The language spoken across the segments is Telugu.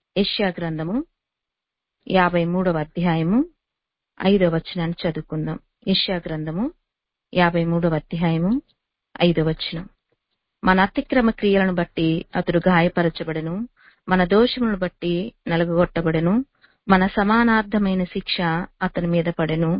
యెషయా గ్రంథము యాభై మూడవ అధ్యాయము ఐదవ వచనాన్ని చదువుకుందాం యెషయా గ్రంథము యాభై మూడవ అధ్యాయము ఐదవ వచనం మన అతిక్రమ క్రియలను బట్టి అతడు గాయపరచబడెను మన దోషములను బట్టి నలగగొట్టబడెను మన సమానార్థమైన శిక్ష అతని మీద పడెను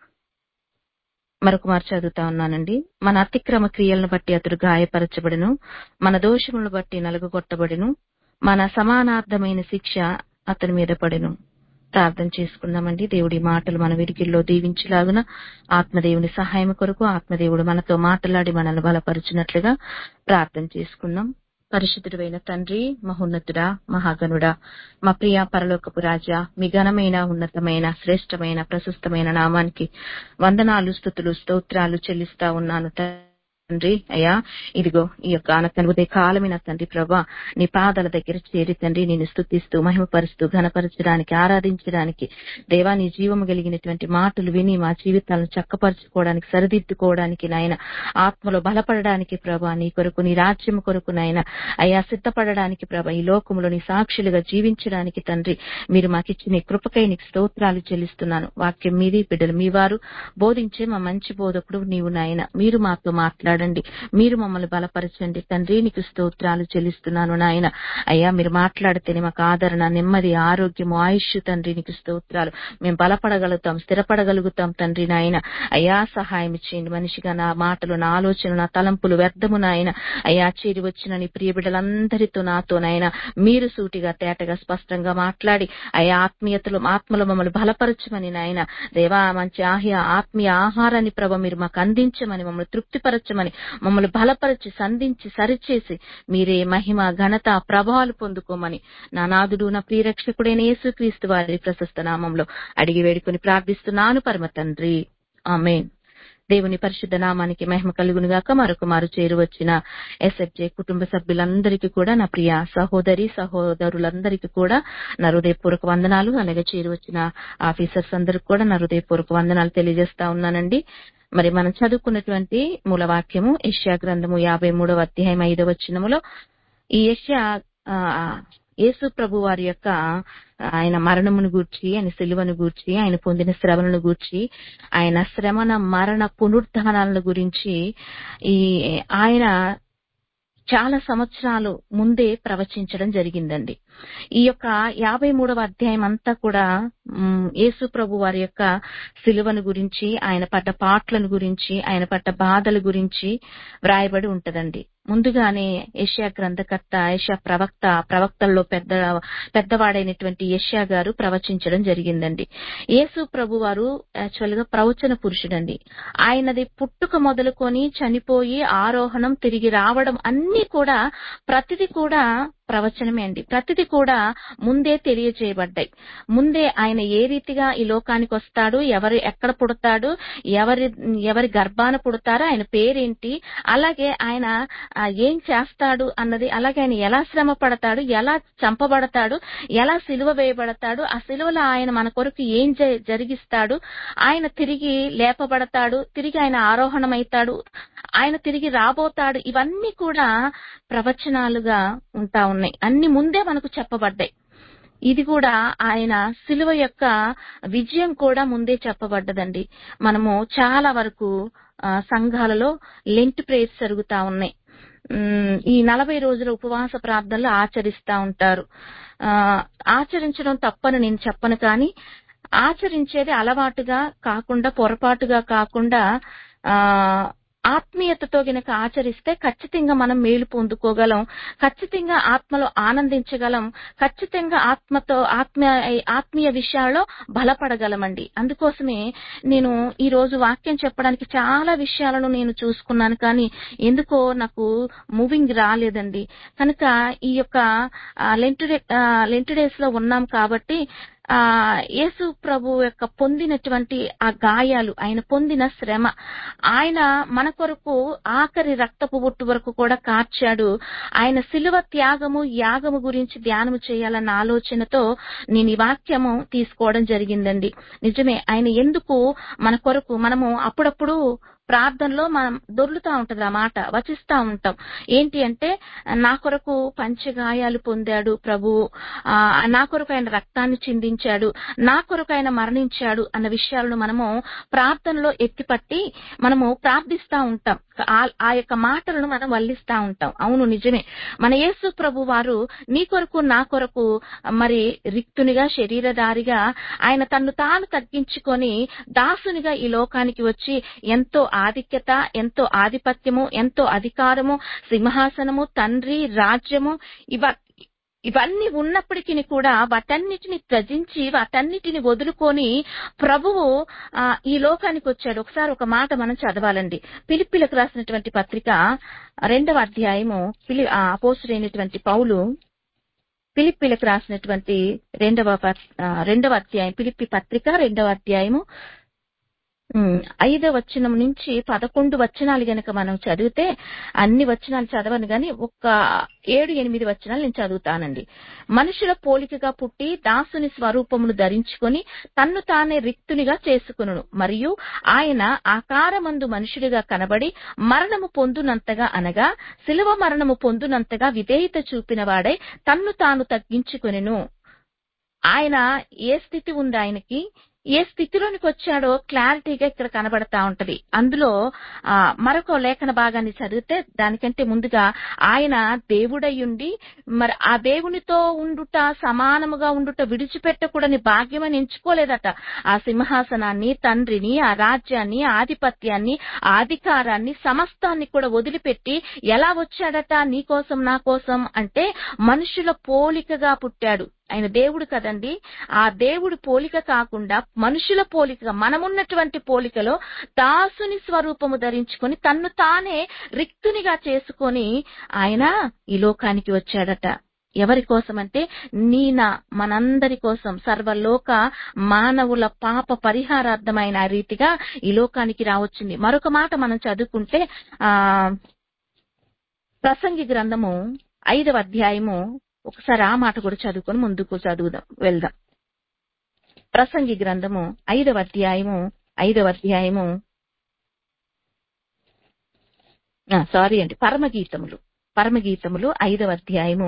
మరొక మారు చదువుతా ఉన్నానండి మన అతిక్రమ క్రియలను బట్టి అతడు గాయపరచబడెను మన దోషములను బట్టి నలుగగొట్టబడెను మన సమానార్థమైన శిక్ష అతని మీద పడెను ప్రార్థన చేసుకుందామండి దేవుడి మాటలు మన విడికిల్లో దీవించలాగున ఆత్మదేవుని సహాయం కొరకు ఆత్మదేవుడు మనతో మాట్లాడి మనల్ని బలపరిచినట్లుగా ప్రార్థన చేసుకుందాం పరిశుద్ధుడైన తండ్రి మహోన్నతుడా మహాగణుడా మా ప్రియ పరలోకపు రాజా మీ ఘనమైన ఉన్నతమైన శ్రేష్టమైన ప్రశస్తమైన నామానికి వందనాలు స్థుతులు స్తోత్రాలు చెల్లిస్తా ఉన్నాను తండ్రి అయ్యా ఇదిగో ఈ యొక్క ఆనతను ఉదయ కాలమైన తండ్రి ప్రభా నీ పాదాల దగ్గర చేరి తండ్రి నేను స్థుతిస్తూ మహిమపరుస్తూ ఘనపరచడానికి ఆరాధించడానికి దేవా నీ జీవము కలిగినటువంటి మాటలు విని మా జీవితాలను చక్కపరచుకోవడానికి సరిదిద్దుకోవడానికి నాయన ఆత్మలో బలపడడానికి ప్రభా నీ కొరకు నీ రాజ్యం కొరకు నాయన అయ్యా సిద్ధపడడానికి ప్రభా ఈ లోకంలో నీ సాక్షులుగా జీవించడానికి తండ్రి మీరు మాకిచ్చిన ఈ కృపకై నీకు స్తోత్రాలు చెల్లిస్తున్నాను వాక్యం మీది బిడ్డలు మీ వారు బోధించే మా మంచి బోధకుడు నీవు నాయన మీరు మాతో మాట్లాడండి మీరు మమ్మల్ని బలపరచండి తండ్రి నీకు స్తోత్రాలు చెల్లిస్తున్నాను నాయన అయ్యా మీరు మాట్లాడితేనే మాకు ఆదరణ నెమ్మది ఆరోగ్యము ఆయుష్ తండ్రి నీకు స్తోత్రాలు మేము బలపడగలుగుతాం స్థిరపడగలుగుతాం తండ్రి నాయన అయ్యా సహాయం చేయండి మనిషిగా నా మాటలు నా ఆలోచన నా తలంపులు వ్యర్థము నాయన అయ్యా చేరి వచ్చిన నీ ప్రియ బిడ్డలందరితో నాతో నాయన మీరు సూటిగా తేటగా స్పష్టంగా మాట్లాడి అయ్యా ఆత్మీయతలు ఆత్మలు మమ్మల్ని బలపరచమని నాయన దేవా మంచి ఆహ్య ఆత్మీయ ఆహారాన్ని ప్రభ మీరు మాకు అందించమని మమ్మల్ని తృప్తిపరచమని మమ్మల్ని బలపరిచి సంధించి సరిచేసి మీరే మహిమ ఘనత ప్రభావాలు పొందుకోమని నా నాదుడు నా ప్రియరక్షకుడైన యేసుక్రీస్తు వారి ప్రశస్త నామంలో అడిగి వేడుకొని ప్రార్థిస్తున్నాను పరమ తండ్రి ఆమెన్ దేవుని పరిశుద్ధ నామానికి మహిమ కలుగును గాక మరొక మారు చేరువచ్చిన ఎస్ఎఫ్జే కుటుంబ సభ్యులందరికీ కూడా నా ప్రియ సహోదరి సహోదరులందరికీ కూడా నా హృదయపూర్వక వందనాలు అలాగే చేరువచ్చిన ఆఫీసర్స్ అందరికి కూడా నా హృదయపూర్వక వందనాలు తెలియజేస్తా ఉన్నానండి మరి మనం చదువుకున్నటువంటి మూలవాక్యము యష్యా గ్రంథము యాభై మూడవ అధ్యాయం ఐదవ వచనములో ఈ యష్యా యేసు ప్రభు వారి యొక్క ఆయన మరణమును గూర్చి ఆయన సిలువను గూర్చి ఆయన పొందిన శ్రమలను గూర్చి ఆయన శ్రమణ మరణ పునరుద్ధానాలను గురించి ఈ ఆయన చాలా సంవత్సరాలు ముందే ప్రవచించడం జరిగిందండి ఈ యొక్క యాభై మూడవ అధ్యాయం అంతా కూడా యేసు ప్రభు వారి యొక్క సిలువను గురించి ఆయన పడ్డ పాటలను గురించి ఆయన పడ్డ బాధల గురించి వ్రాయబడి ఉంటదండి ముందుగానే ఏషియా గ్రంథకర్త ఏషియా ప్రవక్త ప్రవక్తల్లో పెద్ద పెద్దవాడైనటువంటి ఏషియా గారు ప్రవచించడం జరిగిందండి యేసు ప్రభు వారు యాక్చువల్ గా ప్రవచన పురుషుడండి ఆయనది పుట్టుక మొదలుకొని చనిపోయి ఆరోహణం తిరిగి రావడం అన్ని కూడా ప్రతిది కూడా ప్రవచనమే అండి ప్రతిది కూడా ముందే తెలియజేయబడ్డాయి ముందే ఆయన ఏ రీతిగా ఈ లోకానికి వస్తాడు ఎవరు ఎక్కడ పుడతాడు ఎవరి ఎవరి గర్భాన పుడతారో ఆయన పేరేంటి అలాగే ఆయన ఏం చేస్తాడు అన్నది అలాగే ఆయన ఎలా శ్రమ పడతాడు ఎలా చంపబడతాడు ఎలా సిలువ వేయబడతాడు ఆ సిలువలో ఆయన మన కొరకు ఏం జరిగిస్తాడు ఆయన తిరిగి లేపబడతాడు తిరిగి ఆయన ఆరోహణమవుతాడు ఆయన తిరిగి రాబోతాడు ఇవన్నీ కూడా ప్రవచనాలుగా ఉంటా ఉన్నాయి అన్ని ముందే మనకు చెప్పబడ్డాయి ఇది కూడా ఆయన సిలువ యొక్క విజయం కూడా ముందే చెప్పబడ్డదండి మనము చాలా వరకు సంఘాలలో లెంట్ ప్రేయర్స్ జరుగుతా ఉన్నాయి ఈ నలభై రోజుల ఉపవాస ప్రార్థనలు ఆచరిస్తా ఉంటారు ఆచరించడం తప్పని నేను చెప్పను కానీ ఆచరించేది అలవాటుగా కాకుండా పొరపాటుగా కాకుండా ఆ ఆత్మీయతతో గనక ఆచరిస్తే ఖచ్చితంగా మనం మేలు పొందుకోగలం ఖచ్చితంగా ఆత్మలో ఆనందించగలం ఖచ్చితంగా ఆత్మతో ఆత్మ ఆత్మీయ విషయాల్లో బలపడగలమండి అందుకోసమే నేను ఈ రోజు వాక్యం చెప్పడానికి చాలా విషయాలను నేను చూసుకున్నాను కానీ ఎందుకో నాకు మూవింగ్ రాలేదండి కనుక ఈ యొక్క లెంటు లెంటు డేస్ లో ఉన్నాం కాబట్టి ఆ యేసు ప్రభు యొక్క పొందినటువంటి ఆ గాయాలు ఆయన పొందిన శ్రమ ఆయన మన కొరకు ఆఖరి రక్తపు బొట్టు వరకు కూడా కార్చాడు ఆయన శిలువ త్యాగము యాగము గురించి ధ్యానము చేయాలన్న ఆలోచనతో నేను ఈ వాక్యము తీసుకోవడం జరిగిందండి నిజమే ఆయన ఎందుకు మన కొరకు మనము అప్పుడప్పుడు ప్రార్థనలో మనం దొర్లుతా ఉంటది ఆ మాట వచిస్తా ఉంటాం ఏంటి అంటే నా కొరకు పంచగాయాలు పొందాడు ప్రభు ఆ, నా కొరకు ఆయన రక్తాన్ని చిందించాడు నా కొరకు ఆయన మరణించాడు అన్న విషయాలను మనము ప్రార్థనలో ఎత్తిపట్టి మనము ప్రార్థిస్తా ఉంటాం ఆ- ఆ యొక్క మాటలను మనం వల్లిస్తా ఉంటాం అవును నిజమే మన యేసు ప్రభు వారు నీ కొరకు నా కొరకు మరి రిక్తునిగా శరీరధారిగా ఆయన తన్ను తాను తగ్గించుకొని దాసునిగా ఈ లోకానికి వచ్చి ఎంతో ఆధిక్యత ఎంతో ఆధిపత్యము ఎంతో అధికారము సింహాసనము తండ్రి రాజ్యము ఇవ ఇవన్నీ ఉన్నప్పటికీ కూడా వాటన్నిటిని త్యజించి వాటన్నిటిని వదులుకొని ప్రభువు ఆ, ఈ లోకానికి వచ్చాడు ఒకసారి ఒక మాట మనం చదవాలండి పిలిపిలకు రాసినటువంటి పత్రిక రెండవ అధ్యాయము పిలి అపోసుడైనటువంటి పౌలు పిలిపిలకు రాసినటువంటి రెండవ పత్- ఆ, రెండవ అధ్యాయం పిలిపి పత్రిక రెండవ అధ్యాయము ఉమ్, ఐదో వచనం నుంచి పదకొండు వచనాలు గనక మనం చదివితే అన్ని వచనాలు చదవను గాని ఒక ఏడు ఎనిమిది వచనాలు నేను చదువుతానండి మనుషుల పోలికగా పుట్టి దాసుని స్వరూపమును ధరించుకొని తన్ను తానే రిక్తునిగా చేసుకును మరియు ఆయన ఆకారమందు మనుషుడిగా కనబడి మరణము పొందునంతగా అనగా శిలువ మరణము పొందునంతగా విధేయత చూపిన వాడై తన్ను తాను తగ్గించుకొనెను ఆయన ఏ స్థితి ఉంది ఆయనకి ఏ స్థితిలోనికి వచ్చాడో క్లారిటీగా ఇక్కడ కనబడతా ఉంటది అందులో ఆ మరొక లేఖన భాగాన్ని చదివితే దానికంటే ముందుగా ఆయన దేవుడయ్యుండి మరి ఆ దేవునితో ఉండుట సమానముగా ఉండుట విడిచిపెట్టకూడని భాగ్యమని ఎంచుకోలేదట ఆ సింహాసనాన్ని తండ్రిని ఆ రాజ్యాన్ని ఆధిపత్యాన్ని ఆ అధికారాన్ని సమస్తాన్ని కూడా వదిలిపెట్టి ఎలా వచ్చాడట నీ కోసం నా కోసం అంటే మనుషుల పోలికగా పుట్టాడు ఆయన దేవుడు కదండి ఆ దేవుడి పోలిక కాకుండా మనుషుల పోలిక మనమున్నటువంటి పోలికలో దాసుని స్వరూపము ధరించుకొని తన్ను తానే రిక్తునిగా చేసుకొని ఆయన ఈ లోకానికి వచ్చాడట ఎవరి కోసం అంటే నీన మనందరి కోసం సర్వలోక మానవుల పాప పరిహారార్థమైన ఆ రీతిగా ఈ లోకానికి రావచ్చింది మరొక మాట మనం చదువుకుంటే ఆ ప్రసంగి గ్రంథము ఐదవ అధ్యాయము ఒకసారి ఆ మాట కూడా చదువుకొని ముందుకు చదువుదాం వెళ్దాం ప్రసంగి గ్రంథము ఐదవ అధ్యాయము ఐదవ అధ్యాయము సారీ అండి పరమగీతములు పరమగీతములు ఐదవ అధ్యాయము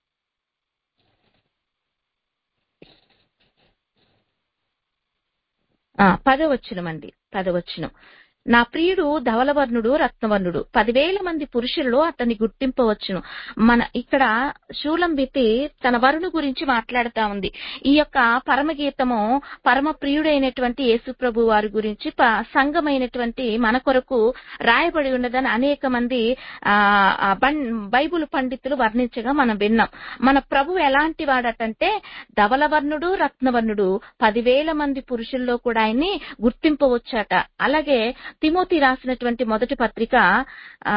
ఆ, పదవచనం అండి పదవచనం నా ప్రియుడు ధవలవర్ణుడు రత్నవర్ణుడు పదివేల మంది పురుషులలో అతన్ని గుర్తింపవచ్చును మన ఇక్కడ శూలంబితి తన వరుణు గురించి మాట్లాడుతా ఉంది ఈ యొక్క పరమగీతము పరమ ప్రియుడైనటువంటి యేసుప్రభు వారి గురించి ప- సంఘమైనటువంటి మన కొరకు రాయబడి ఉన్నదని అనేక మంది ఆ ఆ, బన్- బైబుల్ పండితులు వర్ణించగా మనం విన్నాం మన ప్రభు ఎలాంటి వాడటంటే ధవలవర్ణుడు రత్నవర్ణుడు పదివేల మంది పురుషుల్లో కూడా ఆయన్ని గుర్తింపవచ్చట అలాగే తిమోతి రాసినటువంటి మొదటి పత్రిక ఆ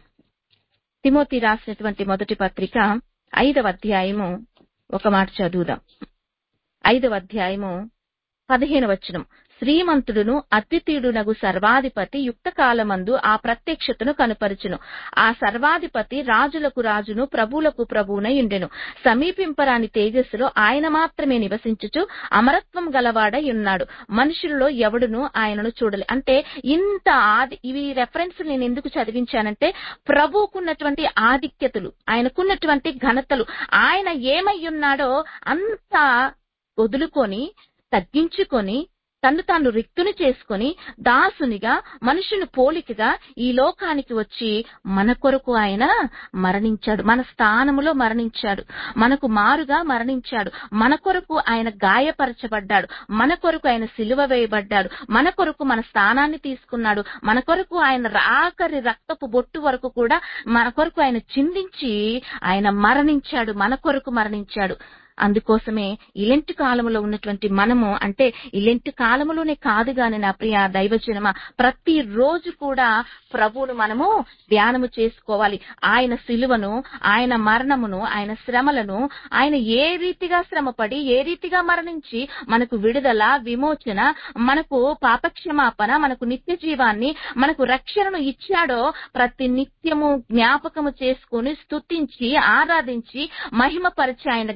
తిమోతి రాసినటువంటి మొదటి పత్రిక ఐదవ అధ్యాయము ఒక మాట చదువుదాం ఐదవ అధ్యాయము పదిహేను వచనం శ్రీమంతుడును అద్వితీయుడునగు సర్వాధిపతి యుక్త కాలమందు ఆ ప్రత్యక్షతను కనుపరుచును ఆ సర్వాధిపతి రాజులకు రాజును ప్రభువులకు ప్రభువునై ఉండెను సమీపింపరాని తేజస్సులో ఆయన మాత్రమే నివసించుచు అమరత్వం గలవాడై ఉన్నాడు మనుషులలో ఎవడును ఆయనను చూడలే అంటే ఇంత ఆది ఇవి రెఫరెన్స్ నేను ఎందుకు చదివించానంటే ప్రభువుకున్నటువంటి ఆధిక్యతలు ఆయనకున్నటువంటి ఘనతలు ఆయన ఏమై ఉన్నాడో అంత వదులుకొని తగ్గించుకొని తను తాను రిక్తుని చేసుకొని దాసునిగా మనుషుని పోలికగా ఈ లోకానికి వచ్చి మన కొరకు ఆయన మరణించాడు మన స్థానములో మరణించాడు మనకు మారుగా మరణించాడు మన కొరకు ఆయన గాయపరచబడ్డాడు మన కొరకు ఆయన సిలువ వేయబడ్డాడు మన కొరకు మన స్థానాన్ని తీసుకున్నాడు మన కొరకు ఆయన ఆఖరి రక్తపు బొట్టు వరకు కూడా మన కొరకు ఆయన చిందించి ఆయన మరణించాడు మన కొరకు మరణించాడు అందుకోసమే ఇలెంటి కాలంలో ఉన్నటువంటి మనము అంటే ఇలెంటి కాలములోనే కాదు గాని నా ప్రియ దైవజనమ ప్రతి రోజు కూడా ప్రభువును మనము ధ్యానము చేసుకోవాలి ఆయన సిలువను ఆయన మరణమును ఆయన శ్రమలను ఆయన ఏ రీతిగా శ్రమపడి ఏ రీతిగా మరణించి మనకు విడుదల విమోచన మనకు పాపక్షమాపణ మనకు నిత్య జీవాన్ని మనకు రక్షణను ఇచ్చాడో ప్రతి నిత్యము జ్ఞాపకము చేసుకొని స్తుతించి ఆరాధించి మహిమపరిచి ఆయన గణపరచ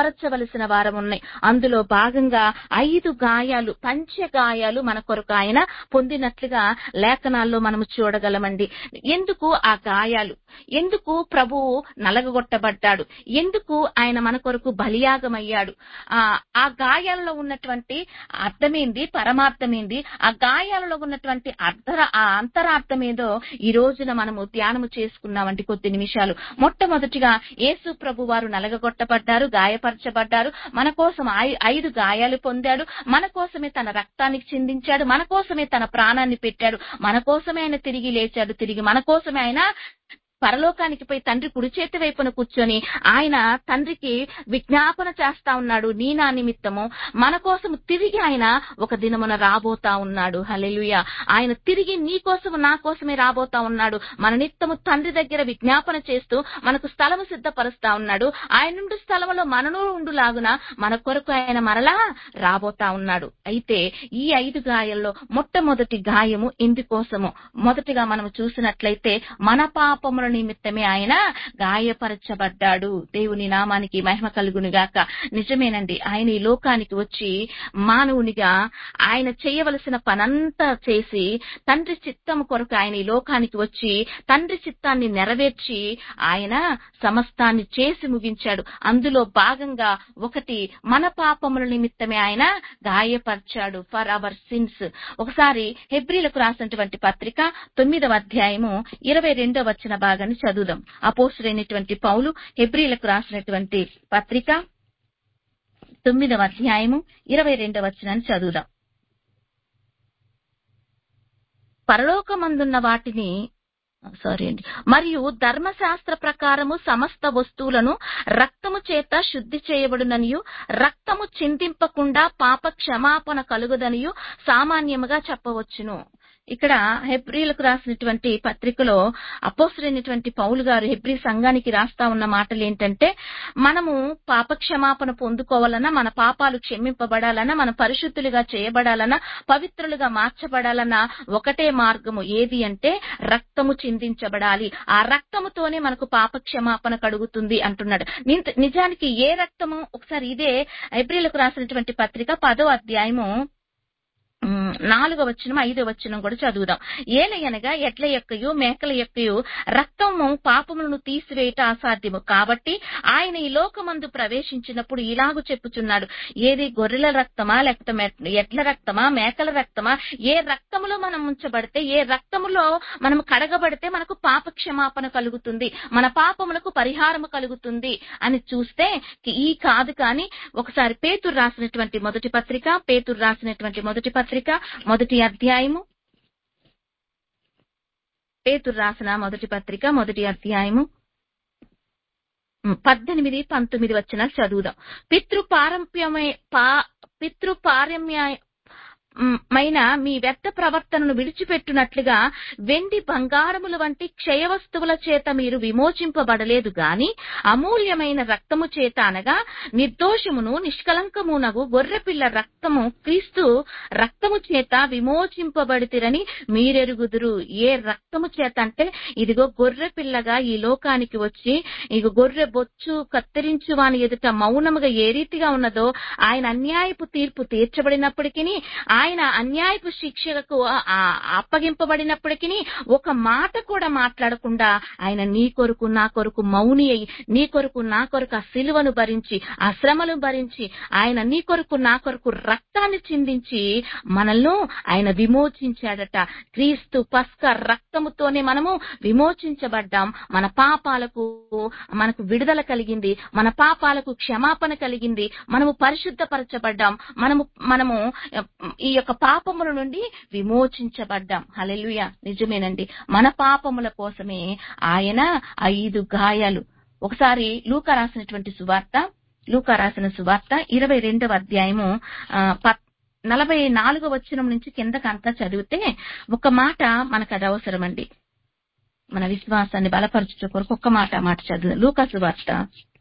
గాయపరచవలసిన వారం ఉన్నాయి అందులో భాగంగా ఐదు గాయాలు పంచ గాయాలు మన కొరకు ఆయన పొందినట్లుగా లేఖనాల్లో మనము చూడగలమండి ఎందుకు ఆ గాయాలు ఎందుకు ప్రభువు నలగగొట్టబడ్డాడు ఎందుకు ఆయన మన కొరకు బలియాగమయ్యాడు ఆ ఆ గాయాలలో ఉన్నటువంటి అర్థమేంది పరమార్థమేంది ఆ గాయాలలో ఉన్నటువంటి అర్థ ఆ అంతరార్థమేదో ఈ రోజున మనము ధ్యానము చేసుకున్నామండి కొద్ది నిమిషాలు మొట్టమొదటిగా యేసు ప్రభు వారు నలగగొట్టబడ్డారు గాయపరచబడ్డారు మన కోసం ఐ- ఐదు గాయాలు పొందాడు మన కోసమే తన రక్తానికి చిందించాడు మన కోసమే తన ప్రాణాన్ని పెట్టాడు మన కోసమే ఆయన తిరిగి లేచాడు తిరిగి మన కోసమే ఆయన పరలోకానికి పోయి తండ్రి కుడి చేతి వైపున కూర్చొని ఆయన తండ్రికి విజ్ఞాపన చేస్తా ఉన్నాడు నీ నా నిమిత్తము మన కోసం తిరిగి ఆయన ఒక దినమున రాబోతా ఉన్నాడు హల్లెలూయ ఆయన తిరిగి నీ కోసము నా కోసమే రాబోతా ఉన్నాడు మన నిత్తము తండ్రి దగ్గర విజ్ఞాపన చేస్తూ మనకు స్థలము సిద్ధపరుస్తా ఉన్నాడు ఆయన నుండి స్థలములో మనను ఉండులాగున మన కొరకు ఆయన మరలా రాబోతా ఉన్నాడు అయితే ఈ ఐదు గాయాల్లో మొట్టమొదటి గాయము ఇందుకోసము మొదటిగా మనం చూసినట్లయితే మన పాపముల నిమిత్తమే ఆయన గాయపరచబడ్డాడు దేవుని నామానికి మహిమ కలుగును గాక నిజమేనండి ఆయన ఈ లోకానికి వచ్చి మానవునిగా ఆయన చేయవలసిన పనంతా చేసి తండ్రి చిత్తము కొరకు ఆయన ఈ లోకానికి వచ్చి తండ్రి చిత్తాన్ని నెరవేర్చి ఆయన సమస్తాన్ని చేసి ముగించాడు అందులో భాగంగా ఒకటి మన పాపముల నిమిత్తమే ఆయన గాయపరిచాడు ఫర్ అవర్ సిన్స్ ఒకసారి హెబ్రిలకు రాసినటువంటి పత్రిక తొమ్మిదవ అధ్యాయము ఇరవై రెండవ వచ్చిన భాగాన్ని చదువుదాం అపోసుడైనటువంటి పౌలు హెబ్రిలకు రాసినటువంటి పత్రిక తొమ్మిదవ అధ్యాయము ఇరవై రెండవ వచనాన్ని చదువుదాం పరలోకమందున్న వాటిని సారీ అండి మరియు ధర్మశాస్త్ర ప్రకారము సమస్త వస్తువులను రక్తము చేత శుద్ధి చేయబడుననియు రక్తము చిందింపకుండా పాప క్షమాపణ కలుగుదనియు సామాన్యముగా చెప్పవచ్చును ఇక్కడ హెబ్రిలకు రాసినటువంటి పత్రికలో అపోసరైనటువంటి పౌలు గారు హెబ్రి సంఘానికి రాస్తా ఉన్న మాటలు ఏంటంటే మనము పాప క్షమాపణ పొందుకోవాలన్నా మన పాపాలు క్షమింపబడాలన్నా మన పరిశుద్ధులుగా చేయబడాలన్నా పవిత్రులుగా మార్చబడాలన్నా ఒకటే మార్గము ఏది అంటే రక్తము చిందించబడాలి ఆ రక్తముతోనే మనకు పాప క్షమాపణ కలుగుతుంది అంటున్నాడు నింత- నిజానికి ఏ రక్తము ఒకసారి ఇదే ఏప్రిల్కు రాసినటువంటి పత్రిక పదో అధ్యాయము ఉమ్, నాలుగో వచనం ఐదో వచనం కూడా చదువుదాం ఏలయనగా ఎడ్ల యొక్కయు మేకల యొక్కయు రక్తము పాపములను తీసివేయట అసాధ్యము కాబట్టి ఆయన ఈ లోకమందు ప్రవేశించినప్పుడు ఇలాగు చెప్పుచున్నాడు ఏది గొర్రెల రక్తమా లేకపోతే మె- ఎడ్ల రక్తమా మేకల రక్తమా ఏ రక్తములో మనం ఉంచబడితే ఏ రక్తములో మనం కడగబడితే మనకు పాప క్షమాపణ కలుగుతుంది మన పాపములకు పరిహారము కలుగుతుంది అని చూస్తే ఈ కాదు కానీ ఒకసారి పేతురు రాసినటువంటి మొదటి పత్రిక పేతురు రాసినటువంటి మొదటి పత్రిక మొదటి అధ్యాయము పేతురు రాసిన మొదటి పత్రిక మొదటి అధ్యాయము ఉమ్, పద్దెనిమిది పంతొమ్మిది వచ్చిన చదువుదాం పితృ పారంప్యమే పా పితృ పారమ్య మ్, మైన మీ వ్యర్థ ప్రవర్తనను విడిచిపెట్టునట్లుగా వెండి బంగారముల వంటి క్షయ వస్తువుల చేత మీరు విమోచింపబడలేదు గాని అమూల్యమైన రక్తము చేత అనగా నిర్దోషమును నిష్కలంకమునగు గొర్రెపిల్ల రక్తము క్రీస్తు రక్తము చేత విమోచింపబడితిరని మీరెరుగుదురు ఏ రక్తము చేత అంటే ఇదిగో గొర్రె పిల్లగా ఈ లోకానికి వచ్చి ఇక గొర్రె బొచ్చు కత్తిరించు వాని ఎదుట మౌనముగా ఏ రీతిగా ఉన్నదో ఆయన అన్యాయపు తీర్పు తీర్చబడినప్పటికీ ఆయన అన్యాయపు శిక్షకు ఆ, అప్పగింపబడినప్పటికీ ఒక మాట కూడా మాట్లాడకుండా ఆయన నీ కొరకు నా కొరకు మౌని అయి నీ కొరకు నా కొరకు ఆ సిలువను భరించి ఆ శ్రమను భరించి ఆయన నీ కొరకు నా కొరకు రక్తాన్ని చిందించి మనల్ని ఆయన విమోచించాడట క్రీస్తు పస్క రక్తముతోనే మనము విమోచించబడ్డాం మన పాపాలకు మనకు విడుదల కలిగింది మన పాపాలకు క్షమాపణ కలిగింది మనము పరిశుద్ధపరచబడ్డాం మనము మనము ఈ యొక్క పాపముల నుండి విమోచించబడ్డాం హల్లెలూయా నిజమేనండి మన పాపముల కోసమే ఆయన ఐదు గాయాలు ఒకసారి లూకా రాసినటువంటి సువార్త లూకా రాసిన సువార్త ఇరవై రెండవ అధ్యాయము ఆ, పత్- నలభై నాలుగో వచనం నుంచి కిందకి అంతా చదివితే ఒక మాట మనకు అది అవసరమండి మన విశ్వాసాన్ని బలపరచుట కొరకు ఒక్క మాట ఆ మాట చదువు లూకా సువార్త